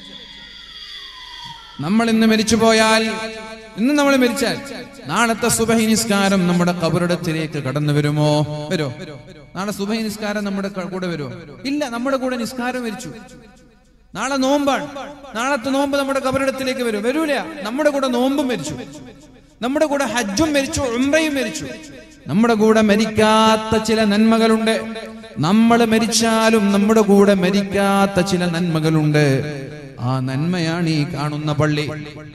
[SPEAKER 1] നമ്മൾ ഇന്ന് മരിച്ചു പോയാൽ ഇന്ന് നമ്മൾ മരിച്ചാൽ നാളത്തെ സുബഹി നിസ്കാരം നമ്മുടെ കബറിടത്തിലേക്ക് കടന്നു വരുമോ വരോ നാളെ സുബഹി നിസ്കാരം നമ്മുടെ ക- കൂടെ വരുമോ ഇല്ല നമ്മുടെ കൂടെ നിസ്കാരം മരിച്ചു നാളെ നോമ്പാണ് നാളത്തെ നോമ്പ് നമ്മുടെ കബറിടത്തിലേക്ക് വരും വരൂല നമ്മുടെ കൂടെ നോമ്പും മരിച്ചു നമ്മുടെ കൂടെ ഹജ്ജും മരിച്ചു ഉംറയും മരിച്ചു നമ്മുടെ കൂടെ മരിക്കാത്ത ചില നന്മകളുണ്ട് നമ്മൾ മരിച്ചാലും നമ്മുടെ കൂടെ മരിക്കാത്ത ചില നന്മകളുണ്ട് ആ നന്മയാണ് ഈ കാണുന്ന പള്ളി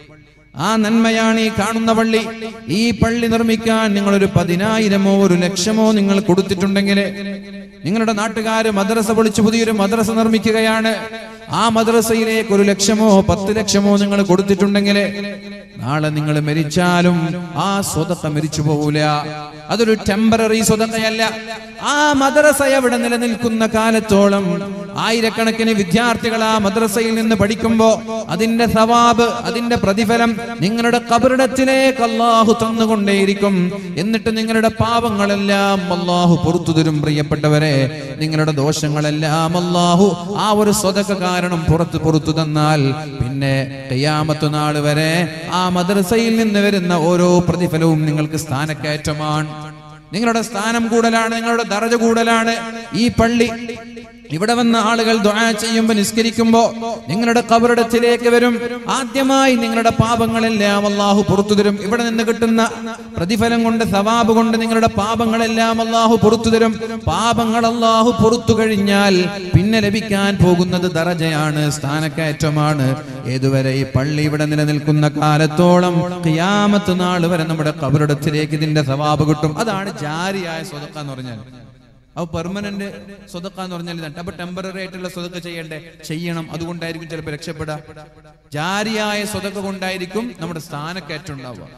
[SPEAKER 1] ആ നന്മയാണ് ഈ കാണുന്ന പള്ളി ഈ പള്ളി നിർമ്മിക്കാൻ നിങ്ങൾ ഒരു പതിനായിരമോ ഒരു ലക്ഷമോ നിങ്ങൾ കൊടുത്തിട്ടുണ്ടെങ്കിൽ നിങ്ങളുടെ നാട്ടുകാര് മദ്രസ പൊളിച്ച് പുതിയൊരു മദ്രസ നിർമ്മിക്കുകയാണ് ആ മദ്രസയിലേക്ക് ഒരു ലക്ഷമോ പത്ത് ലക്ഷമോ നിങ്ങൾ കൊടുത്തിട്ടുണ്ടെങ്കിൽ നാളെ നിങ്ങൾ മരിച്ചാലും ആ സ്വതക്ക മരിച്ചു പോകൂല അതൊരു ടെമ്പററി സ്വതക്കയല്ല ആ മദ്രസ എവിടെ നിലനിൽക്കുന്ന കാലത്തോളം ആയിരക്കണക്കിന് വിദ്യാർത്ഥികൾ ആ മദ്രസയിൽ നിന്ന് പഠിക്കുമ്പോ അതിന്റെ സവാബ് അതിന്റെ പ്രതിഫലം നിങ്ങളുടെ കബറിടത്തിലേക്ക് അള്ളാഹു തന്നുകൊണ്ടേയിരിക്കും എന്നിട്ട് നിങ്ങളുടെ പാപങ്ങളെല്ലാം അള്ളാഹു പുറത്തു തരും പ്രിയപ്പെട്ടവരെ നിങ്ങളുടെ ദോഷങ്ങളെല്ലാം അള്ളാഹു ആ ഒരു സ്വതക്ക കാരണം പുറത്ത് പുറത്തു തന്നാൽ പിന്നെ കയ്യാമത്ത് നാൾ വരെ ആ മദ്രസയിൽ നിന്ന് വരുന്ന ഓരോ പ്രതിഫലവും നിങ്ങൾക്ക് സ്ഥാനക്കയറ്റമാണ് നിങ്ങളുടെ സ്ഥാനം കൂടുതലാണ് നിങ്ങളുടെ ദറജ കൂടുതലാണ് ഈ പള്ളി ഇവിടെ വന്ന ആളുകൾ ദുആ ചെയ്യുമ്പോൾ നിസ്കരിക്കുമ്പോ നിങ്ങളുടെ കബറിടത്തിലേക്ക് വരും ആദ്യമായി നിങ്ങളുടെ പാപങ്ങളെല്ലാം അള്ളാഹു പുറത്തു തരും ഇവിടെ നിന്ന് കിട്ടുന്ന പ്രതിഫലം കൊണ്ട് സവാബ് കൊണ്ട് നിങ്ങളുടെ പാപങ്ങളെല്ലാം അള്ളാഹു പുറത്തു തരും പാപങ്ങൾ അള്ളാഹു പുറത്തു കഴിഞ്ഞാൽ പിന്നെ ലഭിക്കാൻ പോകുന്നത് ദറജയാണ് സ്ഥാനക്കയറ്റമാണ് ഏതുവരെ ഈ പള്ളി ഇവിടെ നിലനിൽക്കുന്ന കാലത്തോളം ഖിയാമത്ത് നാൾ വരെ നമ്മുടെ കബറിടത്തിലേക്ക് ഇതിന്റെ സവാബ് കിട്ടും അതാണ് ജാരിയായ സ്വതക്ക എന്ന് പറഞ്ഞാൽ അപ്പൊ പെർമനന്റ് സ്വതക്ക എന്ന് പറഞ്ഞാൽ ഇതാണ് അപ്പൊ ടെമ്പററി ആയിട്ടുള്ള സ്വതക്ക ചെയ്യണ്ടേ ചെയ്യണം അതുകൊണ്ടായിരിക്കും ചിലപ്പോൾ രക്ഷപ്പെടാം ജാരിയായ സ്വതക്ക കൊണ്ടായിരിക്കും നമ്മുടെ സ്ഥാനക്കയറ്റം ഉണ്ടാവുക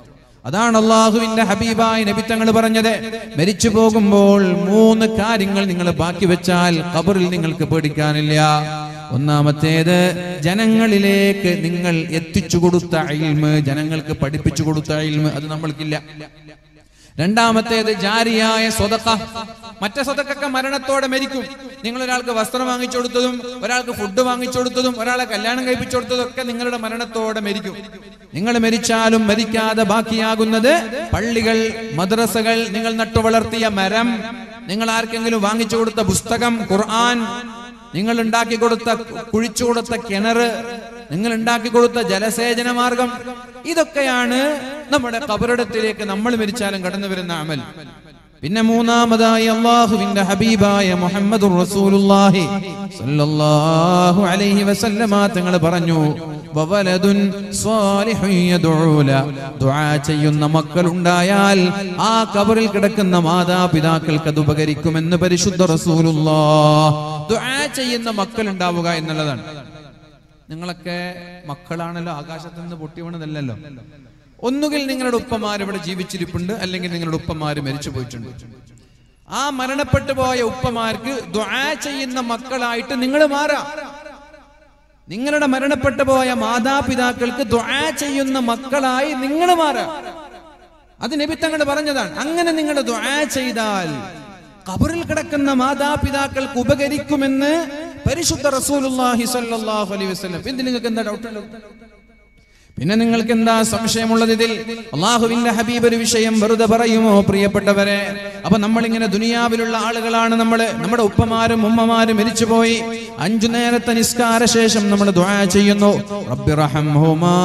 [SPEAKER 1] അതാണ് അള്ളാഹുവിന്റെ ഹബീബായ നബിത്തങ്ങൾ പറഞ്ഞത് മരിച്ചു പോകുമ്പോൾ മൂന്ന് കാര്യങ്ങൾ നിങ്ങൾ ബാക്കി വെച്ചാൽ ഖബറിൽ നിങ്ങൾക്ക് പേടിക്കാനില്ല ഒന്നാമത്തേത് ജനങ്ങളിലേക്ക് നിങ്ങൾ എത്തിച്ചു കൊടുത്ത ഇൽമ് ജനങ്ങൾക്ക് പഠിപ്പിച്ചു കൊടുത്ത ഇൽമ് അത് നമ്മൾക്കില്ല രണ്ടാമത്തേത് ജാരിയായ സ്വതക്ക മറ്റേ സ്വതക്കൊക്കെ മരണത്തോടെ മരിക്കും നിങ്ങൾ ഒരാൾക്ക് വസ്ത്രം വാങ്ങിച്ചു കൊടുത്തതും ഒരാൾക്ക് ഫുഡ് വാങ്ങിച്ചു കൊടുത്തതും ഒരാളെ കല്യാണം കഴിപ്പിച്ചു കൊടുത്തതും ഒക്കെ നിങ്ങളുടെ മരണത്തോടെ മരിക്കും നിങ്ങൾ മരിച്ചാലും മരിക്കാതെ ബാക്കിയാകുന്നത് പള്ളികൾ മദ്രസകൾ നിങ്ങൾ നട്ടു വളർത്തിയ മരം നിങ്ങൾ ആർക്കെങ്കിലും വാങ്ങിച്ചു കൊടുത്ത പുസ്തകം ഖുർആൻ നിങ്ങൾ ഉണ്ടാക്കി കൊടുത്ത കുഴിച്ചു കൊടുത്ത കിണറ് നിങ്ങൾ ഉണ്ടാക്കി കൊടുത്ത ജലസേചന മാർഗം ഇതൊക്കെയാണ് നമ്മുടെ കബറിടത്തിലേക്ക് നമ്മൾ മരിച്ചാലും കടന്നു വരുന്ന അമൽ പിന്നെ മൂന്നാമതായി അള്ളാഹുവിന്റെ ഹബീബായ മുഹമ്മദ് റസൂലുള്ളാഹി സല്ലല്ലാഹു അലൈഹി വസല്ലമ തങ്ങൾ പറഞ്ഞു വവലദുൻ സ്വാലിഹുൻ യദ്ഉല ദുആ ചെയ്യുന്ന മക്കൾ ഉണ്ടായാൽ ആ കബറിൽ കിടക്കുന്ന മാതാപിതാക്കൾക്ക് അത് ഉപകരിക്കുമെന്ന് പരിശുദ്ധ റസൂലുള്ളാഹ് ദുആ ചെയ്യുന്ന മക്കൾ ഉണ്ടാവുക എന്നുള്ളതാണ് നിങ്ങളൊക്കെ മക്കളാണല്ലോ ആകാശത്ത് നിന്ന് പൊട്ടി വീണതല്ലല്ലോ ഒന്നുകിൽ നിങ്ങളുടെ ഉപ്പമാർ ഇവിടെ ജീവിച്ചിരിപ്പുണ്ട് അല്ലെങ്കിൽ നിങ്ങളുടെ ഉപ്പമാര് മരിച്ചു പോയിട്ടുണ്ട് ആ മരണപ്പെട്ടു പോയ ഉപ്പമാർക്ക് ദ്വാ ചെയ്യുന്ന മക്കളായിട്ട് നിങ്ങൾ മാറാം നിങ്ങളുടെ മരണപ്പെട്ടു പോയ മാതാപിതാക്കൾക്ക് ദ്വാ ചെയ്യുന്ന മക്കളായി നിങ്ങൾ മാറാം അത് നബിത്തങ്ങൾ പറഞ്ഞതാണ് അങ്ങനെ നിങ്ങൾ ദ്വാ ചെയ്താൽ കബറിൽ കിടക്കുന്ന മാതാപിതാക്കൾക്ക് ഉപകരിക്കുമെന്ന് പരിശുദ്ധ റസൂലുള്ളാഹി സ്വല്ലല്ലാഹു അലൈഹി വസല്ലം എന്ത് നിങ്ങൾക്ക് എന്താ ഡൗട്ട് ഉള്ളത് പിന്നെ നിങ്ങൾക്ക് എന്താ സംശയമുള്ളത് ഇതിൽ അള്ളാഹുവിന്റെ ഹബീബ് ഒരു വിഷയം വെറുതെ പറയുമോ പ്രിയപ്പെട്ടവരെ അപ്പൊ നമ്മളിങ്ങനെ ദുനിയാവിലുള്ള ആളുകളാണ് നമ്മള് നമ്മുടെ ഉപ്പമാരും ഉമ്മമാരും മരിച്ചുപോയി അഞ്ചു നേരത്തെ നിസ്കാര ശേഷം നമ്മൾ ദുആ ചെയ്യുന്നു റബ്ബി റഹംഹുമാ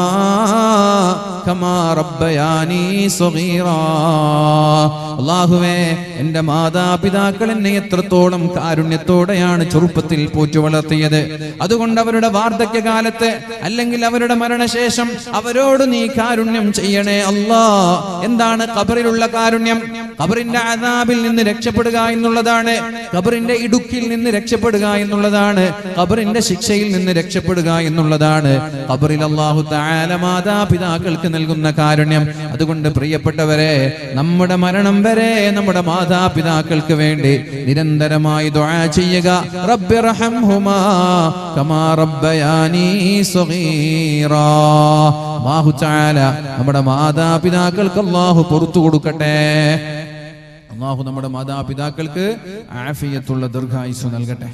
[SPEAKER 1] കമാ റബ്ബയാനി സഗീറാ അള്ളാഹുവേ എന്റെ മാതാപിതാക്കൾ എന്നെ എത്രത്തോളം കാരുണ്യത്തോടെയാണ് ചെറുപ്പത്തിൽ പോറ്റു വളർത്തിയത് അതുകൊണ്ട് അവരുടെ വാർദ്ധക്യകാലത്ത് അല്ലെങ്കിൽ അവരുടെ മരണശേഷം അവരോട് നീ കാരുണ്യം ചെയ്യണേ അല്ലാ എന്താണ് ഖബറിലുള്ള കാരുണ്യം ഖബറിന്റെ അതാബിൽ നിന്ന് രക്ഷപ്പെടുക എന്നുള്ളതാണ് ഖബറിന്റെ ഇടുക്കിൽ നിന്ന് രക്ഷപ്പെടുക എന്നുള്ളതാണ് ഖബറിന്റെ ശിക്ഷയിൽ നിന്ന് രക്ഷപ്പെടുക എന്നുള്ളതാണ് ഖബറിൽ അള്ളാഹു താല മാതാപിതാക്കൾക്ക് നൽകുന്ന കാരുണ്യം അതുകൊണ്ട് പ്രിയപ്പെട്ടവരെ നമ്മുടെ മരണം വരെ നമ്മുടെ മാതാപിതാക്കൾക്ക് വേണ്ടി നിരന്തരമായി ദുആ ചെയ്യുക റബ്ബി റഹംഹുമാ കമാ റബ്ബയാനി സഗീറാ അല്ലാഹു തആല നമ്മുടെ മാതാപിതാക്കൾക്ക് അല്ലാഹു പുറത്തു കൊടുക്കട്ടെ അള്ളാഹു നമ്മുടെ മാതാപിതാക്കൾക്ക് ആഫിയത്തുള്ള ദീർഘായുസ് നൽകട്ടെ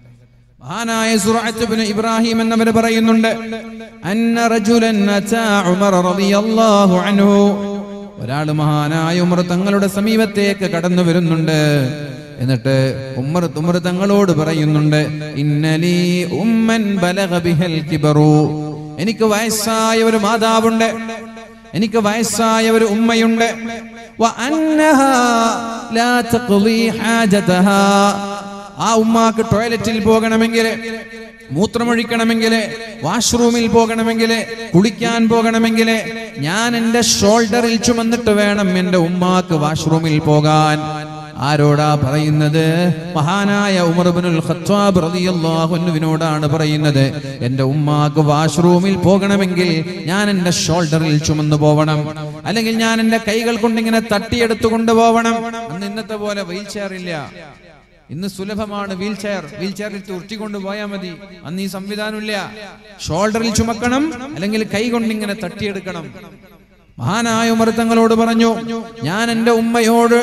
[SPEAKER 1] മഹാനായ സുറഅത്ത് ഇബ്നു ഇബ്രാഹിം എന്നവർ പറയുന്നുണ്ട് അന്ന റജുലൻ അതാ ഉമർ റളിയല്ലാഹു അൻഹു ഒരാൾ മഹാനായ ഉമർ തങ്ങളുടെ സമീപത്തേക്ക് കടന്നു വരുന്നുണ്ട് എന്നിട്ട് ഉമർ ഉമർ തങ്ങളോട് പറയുന്നുണ്ട് ഇന്നലി ഉമ്മൻ ബലഗ ബിഹൽ കിബറു എനിക്ക് വയസ്സായ ഒരു മാതാവുണ്ട് എനിക്ക് വയസ്സായ ഒരു ഉമ്മയുണ്ട് وأنها لا تقضي حاجتها ആ ഉമ്മാക്ക് ടോയ്ലറ്റിൽ പോകണമെങ്കിൽ മൂത്രമൊഴിക്കണമെങ്കിൽ വാഷ്റൂമിൽ പോകണമെങ്കിൽ കുളിക്കാൻ പോകണമെങ്കിൽ ഞാൻ എന്റെ ഷോൾഡറിൽ ചുമന്നിട്ട് വേണം എന്റെ ഉമ്മാക്ക് വാഷ്റൂമിൽ പോകാൻ ആരോടാ പറയുന്നത് മഹാനായ ഉമർബിനുൽ ഖത്താബ് റളിയല്ലാഹു അൻഹുവിനോടാണ് പറയുന്നത് എന്റെ ഉമ്മാക്ക് വാഷ്റൂമിൽ പോകണമെങ്കിൽ ഞാൻ എന്റെ ഷോൾഡറിൽ ചുമന്നു പോവണം അല്ലെങ്കിൽ ഞാൻ എന്റെ കൈകൾ കൊണ്ട് ഇങ്ങനെ തട്ടിയെടുത്തു കൊണ്ടുപോകണം അന്ന് ഇന്നത്തെ പോലെ വീൽ ചെയർ ഇല്ല ഇന്ന് സുലഭമാണ് വീൽ ചെയർ വീൽ ചെയറിൽ ഉരുട്ടിക്കൊണ്ട് പോയാൽ മതി അന്ന് ഈ സംവിധാനമില്ല ഷോൾഡറിൽ ചുമക്കണം അല്ലെങ്കിൽ കൈ കൊണ്ട് ഇങ്ങനെ തട്ടിയെടുക്കണം മഹാനായ ഉമർ തങ്ങളോട് പറഞ്ഞു ഞാൻ എന്റെ ഉമ്മയോട്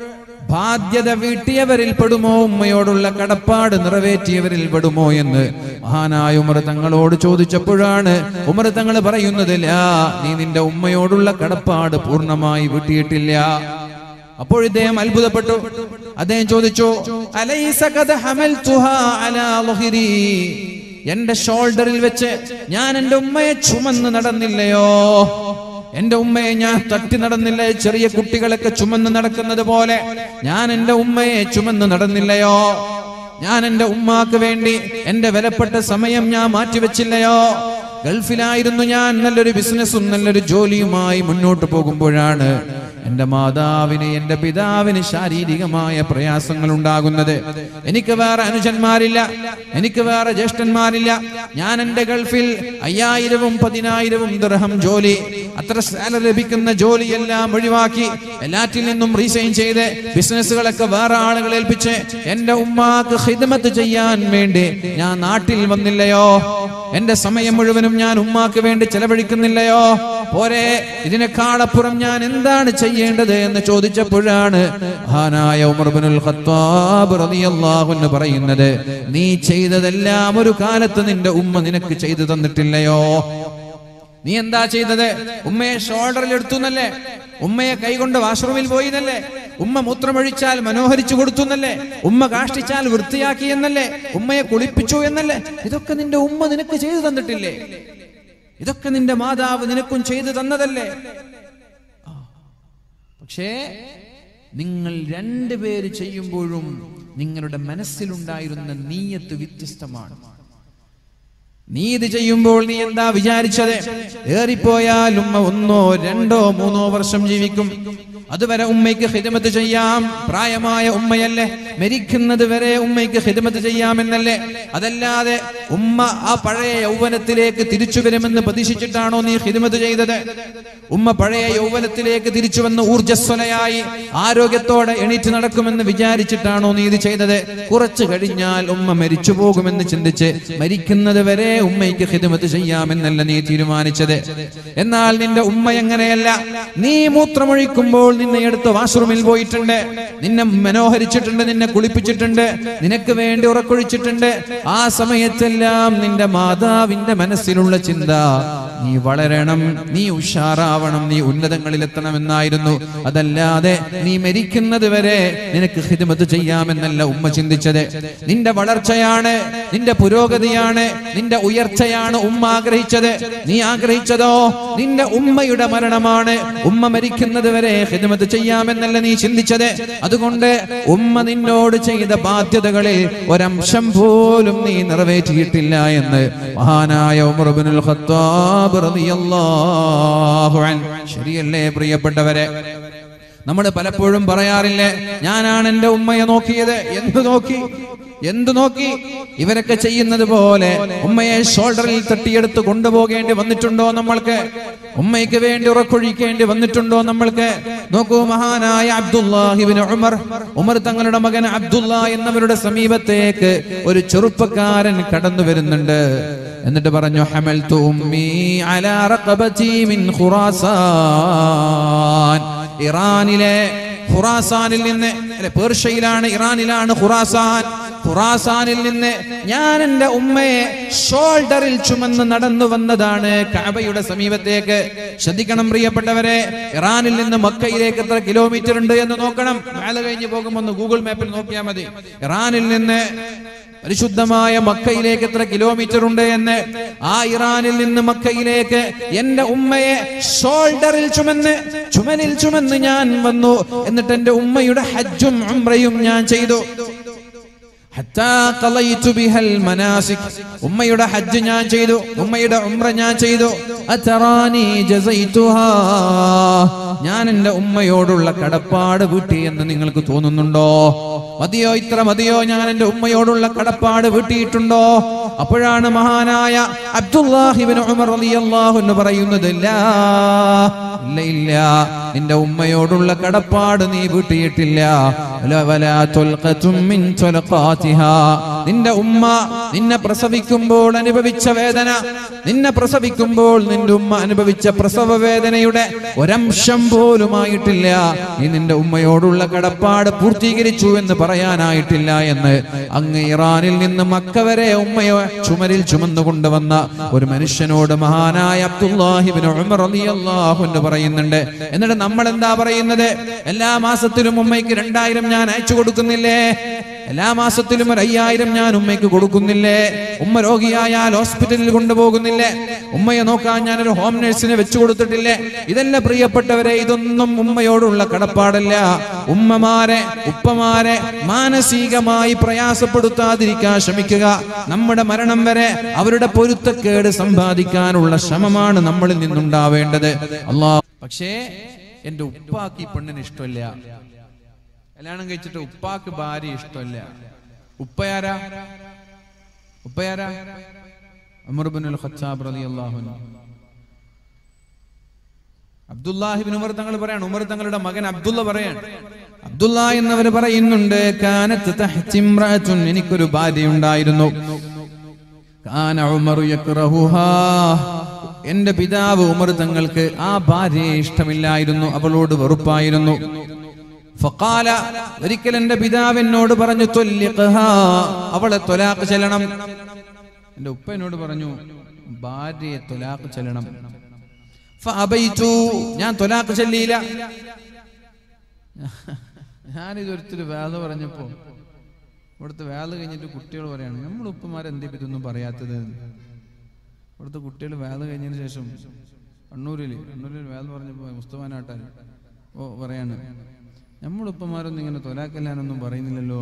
[SPEAKER 1] ബാധ്യത വീട്ടിയവരിൽ പെടുമോ ഉമ്മയോടുള്ള കടപ്പാട് നിറവേറ്റിയവരിൽ പെടുമോ എന്ന് മഹാനായ ഉമർ തങ്ങളോട് ചോദിച്ചപ്പോഴാണ് ഉമർ തങ്ങൾ പറയുന്നത് ലാ നീ നിന്റെ ഉമ്മയോടുള്ള കടപ്പാട് പൂർണ്ണമായി വീട്ടിയിട്ടില്ല അപ്പോൾ ഇദ്ദേഹം അത്ഭുതപ്പെട്ടു അദ്ദേഹം ചോദിച്ചു "അലൈസ ഖദ ഹമൽതുഹാ അലാ ളുഹ്രി?" എന്റെ ഷോൾഡറിൽ വെച്ച് ഞാൻ എന്റെ ഉമ്മയെ ചുമന്ന് നടന്നില്ലയോ എന്റെ ഉമ്മയെ ഞാൻ തട്ടി നടന്നില്ലേ ചെറിയ കുട്ടികളൊക്കെ ചുമന്ന് നടക്കുന്നത് പോലെ ഞാൻ എന്റെ ഉമ്മയെ ചുമന്ന് നടന്നില്ലയോ ഞാൻ എന്റെ ഉമ്മാക്ക് വേണ്ടി എന്റെ വിലപ്പെട്ട സമയം ഞാൻ മാറ്റിവെച്ചില്ലയോ ഗൾഫിലായിരുന്നു ഞാൻ നല്ലൊരു ബിസിനസ്സും നല്ലൊരു ജോലിയുമായി മുന്നോട്ട് പോകുമ്പോഴാണ് എന്റെ മാതാവിന് എന്റെ പിതാവിന് ശാരീരികമായ പ്രയാസങ്ങൾ ഉണ്ടാകുന്നത് എനിക്ക് വേറെ അനുജന്മാരില്ല എനിക്ക് വേറെ ജ്യേഷ്ഠന്മാരില്ല ഞാൻ എന്റെ ഗൾഫിൽ അയ്യായിരവും പതിനായിരവും ദൃഹം ജോലി അത്ര സാലറി ലഭിക്കുന്ന ജോലിയെല്ലാം ഒഴിവാക്കി എല്ലാറ്റിൽ നിന്നും റീസൈൻ ചെയ്ത് ബിസിനസ്സുകളൊക്കെ വേറെ ആളുകളെ ഏൽപ്പിച്ച് എന്റെ ഉമ്മാക്ക് ഹിദ്മത്ത് ചെയ്യാൻ വേണ്ടി ഞാൻ നാട്ടിൽ വന്നില്ലയോ എന്റെ സമയം മുഴുവനും ഞാൻ ഉമ്മാക്ക് വേണ്ടി ചെലവഴിക്കുന്നില്ലയോ പോരെ ഇതിനേക്കാളപ്പുറം ഞാൻ എന്താണ് ചെയ്യേണ്ടത് എന്ന് ചോദിച്ചപ്പോഴാണ് മഹാനായ ഉമർ ബിനുൽ ഖത്താബ് റളിയല്ലാഹു അൻഹു പറയുന്നത് നീ ചെയ്തതെല്ലാം ഒരു കാലത്ത് നിന്റെ ഉമ്മ നിനക്ക് ചെയ്തു തന്നിട്ടില്ലയോ നീ എന്താ ചെയ്തത് ഉമ്മയെ ഷോൾഡറിൽ എടുത്തു എന്നല്ലേ ഉമ്മയെ കൈകൊണ്ട് വാഷ്റൂമിൽ പോയി എന്നല്ലേ ഉമ്മ മൂത്രമൊഴിച്ചാൽ മനോഹരിച്ചു കൊടുത്തു എന്നല്ലേ ഉമ്മ കാഷ്ടിച്ചാൽ വൃത്തിയാക്കി എന്നല്ലേ ഉമ്മയെ കുളിപ്പിച്ചു എന്നല്ലേ ഇതൊക്കെ നിന്റെ ഉമ്മ നിനക്ക് ചെയ്തു തന്നിട്ടില്ലേ ഇതൊക്കെ നിന്റെ മാതാവ് നിനക്കും ചെയ്തു തന്നതല്ലേ ആ. പക്ഷേ നിങ്ങൾ രണ്ടുപേര് ചെയ്യുമ്പോഴും നിങ്ങളുടെ മനസ്സിലുണ്ടായിരുന്ന നീയത്ത് വ്യത്യസ്തമാണ് നീ ഇത് ചെയ്യുമ്പോൾ നീ എന്താ വിചാരിച്ചത് ഏറിപ്പോയാൽ ഉമ്മ ഒന്നോ രണ്ടോ മൂന്നോ വർഷം ജീവിക്കും അതുവരെ ഉമ്മയ്ക്ക് ഹിദമത്ത് ചെയ്യാം പ്രായമായ ഉമ്മയല്ലേ മരിക്കുന്നത് വരെ ഉമ്മയ്ക്ക് ഹിദമത്ത് ചെയ്യാമെന്നല്ലേ അതല്ലാതെ ഉമ്മ ആ പഴയ യൗവനത്തിലേക്ക് തിരിച്ചു വരുമെന്ന് പ്രതീക്ഷിച്ചിട്ടാണോ നീ ഹിദമത്ത് ചെയ്തത് ഉമ്മ പഴയ യൗവനത്തിലേക്ക് തിരിച്ചു വന്ന് ഊർജ്ജസ്വലയായി ആരോഗ്യത്തോടെ എണീറ്റ് നടക്കുമെന്ന് വിചാരിച്ചിട്ടാണോ നീ ഇത് ചെയ്തത് കുറച്ചു കഴിഞ്ഞാൽ ഉമ്മ മരിച്ചു പോകുമെന്ന് ചിന്തിച്ച് മരിക്കുന്നത് വരെ ഉമ്മയ്ക്ക് ഹിദമത്ത് ചെയ്യാമെന്നല്ല നീ തീരുമാനിച്ചത് എന്നാൽ നിന്റെ ഉമ്മ എങ്ങനെയല്ല നീ മൂത്രമൊഴിക്കുമ്പോൾ നിന്നെ എടുത്ത് വാഷ്റൂമിൽ പോയിട്ടുണ്ട് നിന്നെ മനോഹരിച്ചിട്ടുണ്ട് നിന്നെ കുളിപ്പിച്ചിട്ടുണ്ട് നിനക്ക് വേണ്ടി ഉറക്കൊഴിച്ചിട്ടുണ്ട് ആ സമയത്തെല്ലാം നിന്റെ മാതാവിന്റെ മനസ്സിലുള്ള ചിന്ത നീ വളരണം നീ ഉഷാറാവണം നീ ഉന്നതങ്ങളിലെത്തണമെന്നായിരുന്നു അതല്ലാതെ നീ മരിക്കുന്നത് വരെ നിനക്ക് ഹിദ്മത്ത് ചെയ്യാമെന്നല്ല ഉമ്മ ചിന്തിച്ചത് നിന്റെ വളർച്ചയാണ് നിന്റെ പുരോഗതിയാണ് നിന്റെ ഉയർച്ചയാണ് ഉമ്മ ആഗ്രഹിച്ചത് നീ ആഗ്രഹിച്ചതോ നിന്റെ ഉമ്മയുടെ മരണമാണ് ഉമ്മ മരിക്കുന്നത് വരെ ഹിദ്മത്ത് ചെയ്യാമെന്നല്ല നീ ചിന്തിച്ചത് അതുകൊണ്ട് ഉമ്മ നിന്നോട് ചെയ്ത ബാധ്യതകളിൽ ഒരംശം പോലും നീ നിറവേറ്റിയിട്ടില്ല എന്ന് മഹാനായ ഉമർ ഇബ്നുൽ ഖത്താബ് റളിയല്ലാഹു അൻഹു ശരിയല്ലേ പ്രിയപ്പെട്ടവരെ നമ്മൾ പലപ്പോഴും പറയാറില്ലേ ഞാനാണ് എന്റെ ഉമ്മയെ നോക്കിയത് എന്ത് നോക്കി എന്ത് നോക്കി ഇവരൊക്കെ ചെയ്യുന്നത് പോലെ ഉമ്മയെ ഷോൾഡറിൽ തട്ടിയെടുത്ത് കൊണ്ടുപോകേണ്ടി വന്നിട്ടുണ്ടോ നമ്മൾക്ക് ഉമ്മയ്ക്ക് വേണ്ടി ഉറക്കൊഴിക്കേണ്ടി വന്നിട്ടുണ്ടോ നമ്മൾക്ക് നോക്കൂ മഹാനായ അബ്ദുല്ലാഹിബിൻ ഉമർ ഉമർ തങ്ങളുടെ മകൻ അബ്ദുല്ല എന്നവരുടെ സമീപത്തേക്ക് ഒരു ചെറുപ്പക്കാരൻ കടന്നു വരുന്നുണ്ട് എന്നിട്ട് പറഞ്ഞു ഹമൽതു ഉമ്മി അലാ റഖബതി മിൻ ഖുറാസാൻ ഇറാനിലെ ഖുറാസാനിൽ നിന്ന് അല്ലെ പേർഷ്യയിലാണ് ഇറാനിലാണ് ഖുറാസാൻ ഖുറാസാനിൽ നിന്ന് ഞാൻ എന്റെ ഉമ്മയെ ഷോൾഡറിൽ ചുമന്ന് നടന്നു വന്നതാണ് കഅബയുടെ സമീപത്തേക്ക് ശ്രദ്ധിക്കണം പ്രിയപ്പെട്ടവരെ ഇറാനിൽ നിന്ന് മക്കയിലേക്ക് എത്ര കിലോമീറ്റർ ഉണ്ട് എന്ന് നോക്കണം മേലെ കഴിഞ്ഞ് പോകുമ്പോൾ ഒന്ന് ഗൂഗിൾ മാപ്പിൽ നോക്കിയാൽ മതി ഇറാനിൽ നിന്ന് പരിശുദ്ധമായ മക്കയിലേക്ക് എത്ര കിലോമീറ്റർ ഉണ്ട് എന്ന് ആ ഇറാനിൽ നിന്ന് മക്കയിലേക്ക് എന്റെ ഉമ്മയെ ഷോൾഡറിൽ ചുമന്ന് ചുമലിൽ ചുമന്ന് ഞാൻ വന്നു എന്നിട്ട് എന്റെ ഉമ്മയുടെ ഹജ്ജും ഉംറയും ഞാൻ ചെയ്തു ഹത്താ ഖളൈതു ബിഹൽ മനാസിക് ഉമ്മയുടെ ഹജ്ജ് ഞാൻ ചെയ്തു ഉമ്മയുടെ ഉംറ ഞാൻ ചെയ്തു അതറാനി ജസൈതുഹാ ഞാൻ എന്റെ ഉമ്മയോടുള്ള കടപ്പാട് വീട്ടി എന്ന് നിങ്ങൾക്ക് തോന്നുന്നുണ്ടോ മതിയോ ഇത്ര മതിയോ ഞാൻ എന്റെ ഉമ്മയോടുള്ള കടപ്പാട് വീട്ടിയിട്ടുണ്ടോ അപ്പോഴാണ് മഹാനായ അബ്ദുല്ലാഹിബിൻ ഉമർ റളിയല്ലാഹു അൻഹു പറയുന്നത് ലാ ഇല്ല ഇല്ല നിന്റെ ഉമ്മയോടുള്ള കടപ്പാട് നീ വീട്ടിയിട്ടില്ല ല വലാ തുൽഖതും മിൻ തുൽഖാതിഹാ. നിന്റെ ഉമ്മ നിന്നെ പ്രസവിക്കുമ്പോൾ അനുഭവിച്ച വേദന നിന്നെ പ്രസവിക്കുമ്പോൾ നിന്റെ ഉമ്മ അനുഭവിച്ച പ്രസവ വേദനയുടെ ഒരംശം പോലുമായിട്ടില്ല നീ നിന്റെ ഉമ്മയോടുള്ള കടപ്പാട് പൂർത്തീകരിച്ചു എന്ന് പറയാനായിട്ടില്ല എന്ന് അങ്ങ് ഇറാനിൽ നിന്ന് മക്ക വരെ ഉമ്മയെ ചുമരിൽ ചുമന്നു കൊണ്ടുവന്ന ഒരു മനുഷ്യനോട് മഹാനായ അബ്ദുല്ലാഹിബിൻ ഉമർ റളിയല്ലാഹു അൻഹു പറയുന്നുണ്ട് എന്നിട്ട് നമ്മൾ എന്താ പറയുന്നത് എല്ലാ മാസത്തിലും ഉമ്മയ്ക്ക് രണ്ടായിരം ഞാൻ അയച്ചു കൊടുക്കുന്നില്ലേ എല്ലാ മാസത്തിലും ഒരു അയ്യായിരം ഞാൻ ഉമ്മയ്ക്ക് കൊടുക്കുന്നില്ലേ ഉമ്മ രോഗിയായാൽ ഹോസ്പിറ്റലിൽ കൊണ്ടുപോകുന്നില്ലേ ഉമ്മയെ നോക്കാൻ ഞാൻ ഒരു ഹോം നഴ്സിനെ വെച്ചു കൊടുത്തിട്ടില്ലേ ഇതല്ല പ്രിയപ്പെട്ടവരെ ഇതൊന്നും ഉമ്മയോടുള്ള കടപ്പാടല്ല ഉമ്മമാരെ ഉപ്പമാരെ മാനസികമായി പ്രയാസപ്പെടുത്താതിരിക്കാൻ ശ്രമിക്കുക നമ്മുടെ മരണം വരെ അവരുടെ പൊരുത്തക്കേട് സമ്പാദിക്കാനുള്ള ശ്രമമാണ് നമ്മളിൽ നിന്നുണ്ടാവേണ്ടത് അള്ളാഹ് പക്ഷേ എന്റെ ഉപ്പാക്ക് ഈ പെണ്ണിന് ഇഷ്ടമില്ല കല്യാണം കഴിച്ചിട്ട് ഉപ്പാക്ക് ഭാര്യ ഇഷ്ടമില്ല ഉപ്പയാരാ ഉപ്പയാരാ അമർബിനുൽ ഖത്താബ് റളിയല്ലാഹു അൻഹു അബ്ദുല്ലാഹിബിൻ ഉമർ തങ്ങൾ പറയാണ് ഉമർ തങ്ങളുടെ മകൻ അബ്ദുള്ള പറയാണ് അബ്ദുള്ള എന്നവർ പറയുന്നുണ്ട് കാനത്ത് തഹ്തി ഇമ്രഅത്തുൻ എനിക്കൊരു ഭാര്യ ഉണ്ടായിരുന്നു കാന ഉമറു യക്റഹുഹാ എന്റെ പിതാവ് ഉമർ തങ്ങൾക്ക് ആ ഭാര്യയെ ഇഷ്ടമില്ലായിരുന്നു അവളോട് വെറുപ്പായിരുന്നു ഫഖാല ഒരിക്കൽ എന്റെ പിതാവ് എന്നോട് പറഞ്ഞു തൊല്ലിഖഹാ അവളെ തൊലാഖ് ചെല്ലണം എന്റെ ഉപ്പ എന്നോട് പറഞ്ഞു ഭാര്യയെ തൊലാഖ് ചെല്ലണം ഫഅബൈതു ഞാൻ തൊലാഖ് ചൊല്ലിയില്ല ഞാനിതൊരുത്തൊരു വേല പറഞ്ഞപ്പോ ഇവിടുത്തെ വേല കഴിഞ്ഞിട്ട് കുട്ടികൾ പറയാണ് നമ്മൾ ഉപ്പമാരെന്തേ ഇതൊന്നും പറയാത്തത് ഇവിടുത്തെ കുട്ടികൾ വേല കഴിഞ്ഞതിന് ശേഷം കണ്ണൂരിൽ കണ്ണൂരിൽ വേല പറഞ്ഞപ്പോ മുസ്തഫാനാട്ടാൻ ഓ പറയാണ് നമ്മൾ ഉപ്പമാരൊന്നും ഇങ്ങനെ തൊലാക്കല്ലാനൊന്നും പറയുന്നില്ലല്ലോ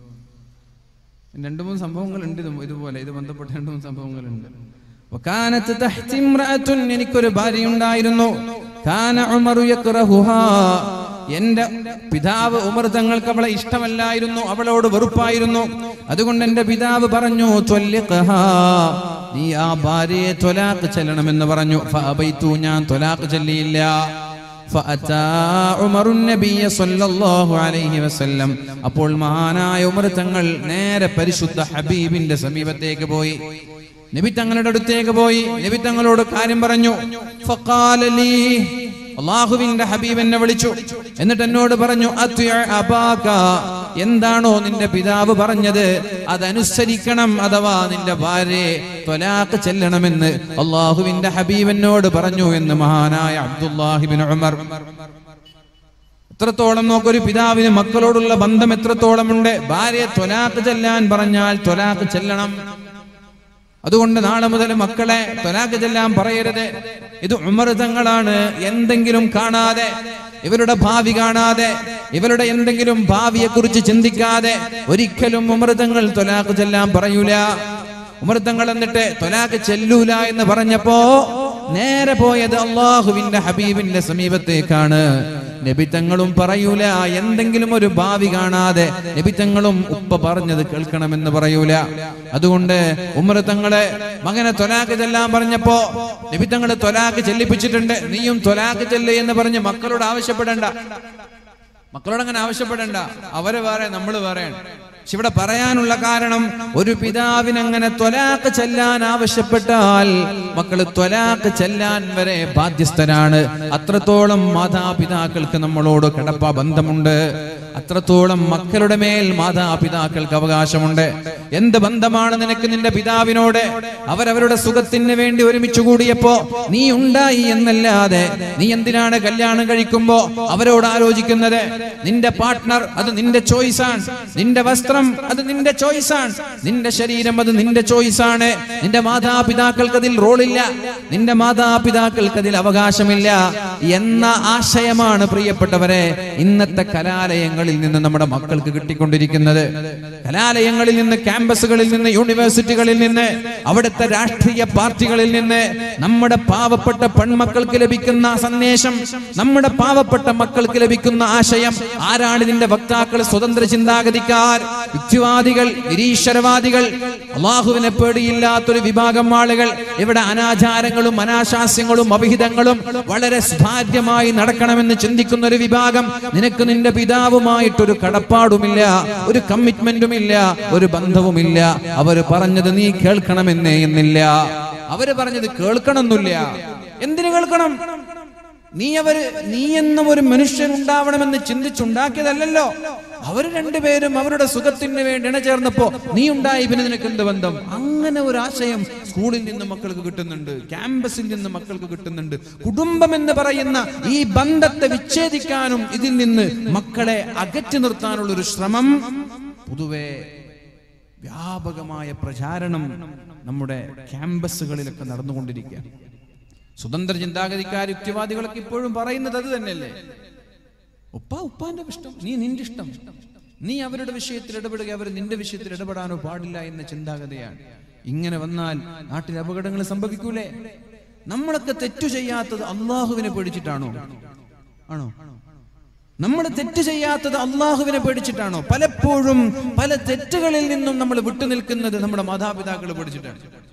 [SPEAKER 1] രണ്ടു മൂന്ന് സംഭവങ്ങളുണ്ട് ഇത് ഇതുപോലെ ഇത് ബന്ധപ്പെട്ട രണ്ടു മൂന്ന് സംഭവങ്ങളുണ്ട് വകാനത്ത് തഹ്തി ഇമ്രഅത്തുൻ എനിക്കൊരു ഭാര്യ ഉണ്ടായിരുന്നു കാന ഉമറു യക്റഹുഹാ എന്റെ പിതാവ് ഉമർ തങ്ങൾക്ക് അവളെ ഇഷ്ടമല്ലായിരുന്നു അവളോട് വെറുപ്പായിരുന്നു അതുകൊണ്ട് എന്റെ പിതാവ് പറഞ്ഞു ത്വല്ലിഖഹാ. നീ ആ ഭാര്യയെ ത്വലാഖ് ചെല്ലണമെന്ന് പറഞ്ഞു ഫഅബൈതു ഞാൻ ത്വലാഖ് ചൊല്ലിയില്ല ഫഅതാ ഉമറു നബിയ സല്ലല്ലാഹു അലൈഹി വസല്ലം അപ്പോൾ മഹാനായ ഉമർ തങ്ങൾ നേരെ പരിശുദ്ധ ഹബീബിന്റെ സമീപത്തേക്ക് പോയി നബി തങ്ങളുടെ അടുത്തേക്ക് പോയി നബി തങ്ങളോട് കാര്യം പറഞ്ഞു ഫഖാല ലീ അള്ളാഹുവിന്റെ ഹബീബ് എന്നെ വിളിച്ചു എന്നിട്ട് എന്നോട് പറഞ്ഞു അത്യ അബാക എന്താണോ നിന്റെ പിതാവ് പറഞ്ഞത് അതനുസരിക്കണം അഥവാ നിന്റെ ഭാര്യയെ ത്വലാഖ് ചെല്ലണമെന്ന് അള്ളാഹുവിന്റെ ഹബീബ് എന്നോട് പറഞ്ഞു എന്ന് മഹാനായ അബ്ദുല്ലാഹിബിൻ ഉമർ എത്രത്തോളം നോക്കൊരു പിതാവിന് മക്കളോടുള്ള ബന്ധം എത്രത്തോളമുണ്ട് ഭാര്യയെ ത്വലാഖ് ചെല്ലാൻ പറഞ്ഞാൽ ത്വലാഖ് ചെല്ലണം അതുകൊണ്ട് നാളെ മുതൽ മക്കളെ ത്വലാഖ് ചെല്ലാൻ പറയരുത് ഇത് ഉമർ തങ്ങളാണ് എന്തെങ്കിലും കാണാതെ ഇവരുടെ ഭാവി കാണാതെ ഇവരുടെ എന്തെങ്കിലും ഭാവിയെ കുറിച്ച് ചിന്തിക്കാതെ ഒരിക്കലും ഉമർ തങ്ങൾ ത്വലാഖ് ചെല്ലാൻ പറയൂല ഉമർ തങ്ങൾ എന്നിട്ട് ത്വലാഖ് ചെല്ലൂല എന്ന് പറഞ്ഞപ്പോ നേരെ പോയത് അള്ളാഹുവിന്റെ ഹബീബിന്റെ സമീപത്തേക്കാണ് നബിത്തങ്ങളും പറയൂല എന്തെങ്കിലും ഒരു ഭാവി കാണാതെ നബിത്തങ്ങളും ഉപ്പ പറഞ്ഞത് കേൾക്കണമെന്ന് പറയൂല അതുകൊണ്ട് ഉമർ തങ്ങളെ മകനെ തൊലാക്ക് ചെല്ലാൻ പറഞ്ഞപ്പോ നബിത്തങ്ങള് തൊലാക്ക് ചെല്ലിപ്പിച്ചിട്ടുണ്ട് നീയും തൊലാക്ക് ചെല്ല് എന്ന് പറഞ്ഞ് മക്കളോട് ആവശ്യപ്പെടണ്ട മക്കളോട് അങ്ങനെ ആവശ്യപ്പെടണ്ട അവര് വേറെ നമ്മൾ വേറെയാണ് പക്ഷെ ഇവിടെ പറയാനുള്ള കാരണം ഒരു പിതാവിന് അങ്ങനെ ത്വലാക്ക് ചെല്ലാൻ ആവശ്യപ്പെട്ടാൽ മക്കള് ത്വലാക്ക് ചെല്ലാൻ വരെ ബാധ്യസ്ഥരാണ് അത്രത്തോളം മാതാപിതാക്കൾക്ക് നമ്മളോട് കടപ്പ ബന്ധമുണ്ട് അത്രത്തോളം മക്കളുടെ മേൽ മാതാപിതാക്കൾക്ക് അവകാശമുണ്ട് എന്ത് ബന്ധമാണ് നിനക്ക് നിന്റെ പിതാവിനോട് അവരവരുടെ സുഖത്തിന് വേണ്ടി ഒരുമിച്ച് കൂടിയപ്പോ നീ ഉണ്ടായി എന്നല്ലാതെ നീ എന്തിനാണ് കല്യാണം കഴിക്കുമ്പോ അവരോട് ആലോചിക്കുന്നത് നിന്റെ പാർട്ട്ണർ അത് നിന്റെ ചോയ്സാണ് നിന്റെ വസ്ത്രം അത് നിന്റെ ചോയ്സാണ് നിന്റെ ശരീരം അത് നിന്റെ ചോയ്സാണ് നിന്റെ മാതാപിതാക്കൾക്ക് അതിൽ റോളില്ല നിന്റെ മാതാപിതാക്കൾക്ക് അതിൽ അവകാശമില്ല എന്ന ആശയമാണ് പ്രിയപ്പെട്ടവരെ ഇന്നത്തെ കലാലയങ്ങളിൽ നിന്ന് നമ്മുടെ മക്കൾക്ക് കിട്ടിക്കൊണ്ടിരിക്കുന്നത് കലാലയങ്ങളിൽ നിന്ന് ക്യാമ്പസുകളിൽ നിന്ന് യൂണിവേഴ്സിറ്റികളിൽ നിന്ന് അവിടുത്തെ രാഷ്ട്രീയ പാർട്ടികളിൽ നിന്ന് നമ്മുടെ പാവപ്പെട്ട പെൺമക്കൾക്ക് ലഭിക്കുന്ന സന്ദേശം നമ്മുടെ പാവപ്പെട്ട മക്കൾക്ക് ലഭിക്കുന്ന ആശയം ആരാണ് ഇതിന്റെ വക്താക്കൾ സ്വതന്ത്ര ചിന്താഗതിക്കാർ യുക്തിവാദികൾ നിരീശ്വരവാദികൾ അള്ളാഹുവിനെ പേടിയില്ലാത്തൊരു വിഭാഗം ആളുകൾ ഇവിടെ അനാചാരങ്ങളും അനാശാസ്യങ്ങളും അഭിഹിതങ്ങളും വളരെ സുതാര്യമായി നടക്കണമെന്ന് ചിന്തിക്കുന്ന ഒരു വിഭാഗം നിനക്ക് നിന്റെ പിതാവുമായിട്ടൊരു കടപ്പാടുമില്ല ഒരു കമ്മിറ്റ്മെന്റുമില്ല ഒരു ബന്ധവുമില്ല അവര് പറഞ്ഞത് നീ കേൾക്കണമെന്നേ എന്നില്ല അവര് പറഞ്ഞത് കേൾക്കണമെന്നില്ല എന്തിനു കേൾക്കണം നീ അവര് നീ എന്നും ഒരു മനുഷ്യൻ ഉണ്ടാവണമെന്ന് ചിന്തിച്ചുണ്ടാക്കിയതല്ലല്ലോ അവര് രണ്ടുപേരും അവരുടെ സുഖത്തിന് വേണ്ടി ഇണചേർന്നപ്പോ നീ ഉണ്ടായി പിന്നെ നിനക്ക് എന്ത് ബന്ധം അങ്ങനെ ഒരു ആശയം സ്കൂളിൽ നിന്ന് മക്കൾക്ക് കിട്ടുന്നുണ്ട് ക്യാമ്പസിൽ നിന്ന് മക്കൾക്ക് കിട്ടുന്നുണ്ട് കുടുംബം എന്ന് പറയുന്ന ഈ ബന്ധത്തെ വിച്ഛേദിക്കാനും ഇതിൽ നിന്ന് മക്കളെ അകറ്റി നിർത്താനുള്ള ഒരു ശ്രമം പൊതുവെ വ്യാപകമായ പ്രചാരണം നമ്മുടെ ക്യാമ്പസുകളിലൊക്കെ നടന്നുകൊണ്ടിരിക്കുക സ്വതന്ത്ര ചിന്താഗതിക്കാർ യുക്തിവാദികളൊക്കെ ഇപ്പോഴും പറയുന്നത് അത് തന്നെയല്ലേ ഉപ്പ ഉപ്പാന്റെ ഇഷ്ടം നീ നിന്റെ ഇഷ്ടം നീ അവരുടെ വിഷയത്തിൽ ഇടപെടുക അവർ നിന്റെ വിഷയത്തിൽ ഇടപെടാനോ പാടില്ല എന്ന ചിന്താഗതിയാണ് ഇങ്ങനെ വന്നാൽ നാട്ടിൽ അപകടങ്ങൾ സംഭവിക്കൂലേ നമ്മളൊക്കെ തെറ്റു ചെയ്യാത്തത് അള്ളാഹുവിനെ പേടിച്ചിട്ടാണോ ആണോ നമ്മൾ തെറ്റ് ചെയ്യാത്തത് അള്ളാഹുവിനെ പേടിച്ചിട്ടാണോ പലപ്പോഴും പല തെറ്റുകളിൽ നിന്നും നമ്മൾ വിട്ടുനിൽക്കുന്നത് നമ്മുടെ മാതാപിതാക്കളെ പേടിച്ചിട്ടാണ്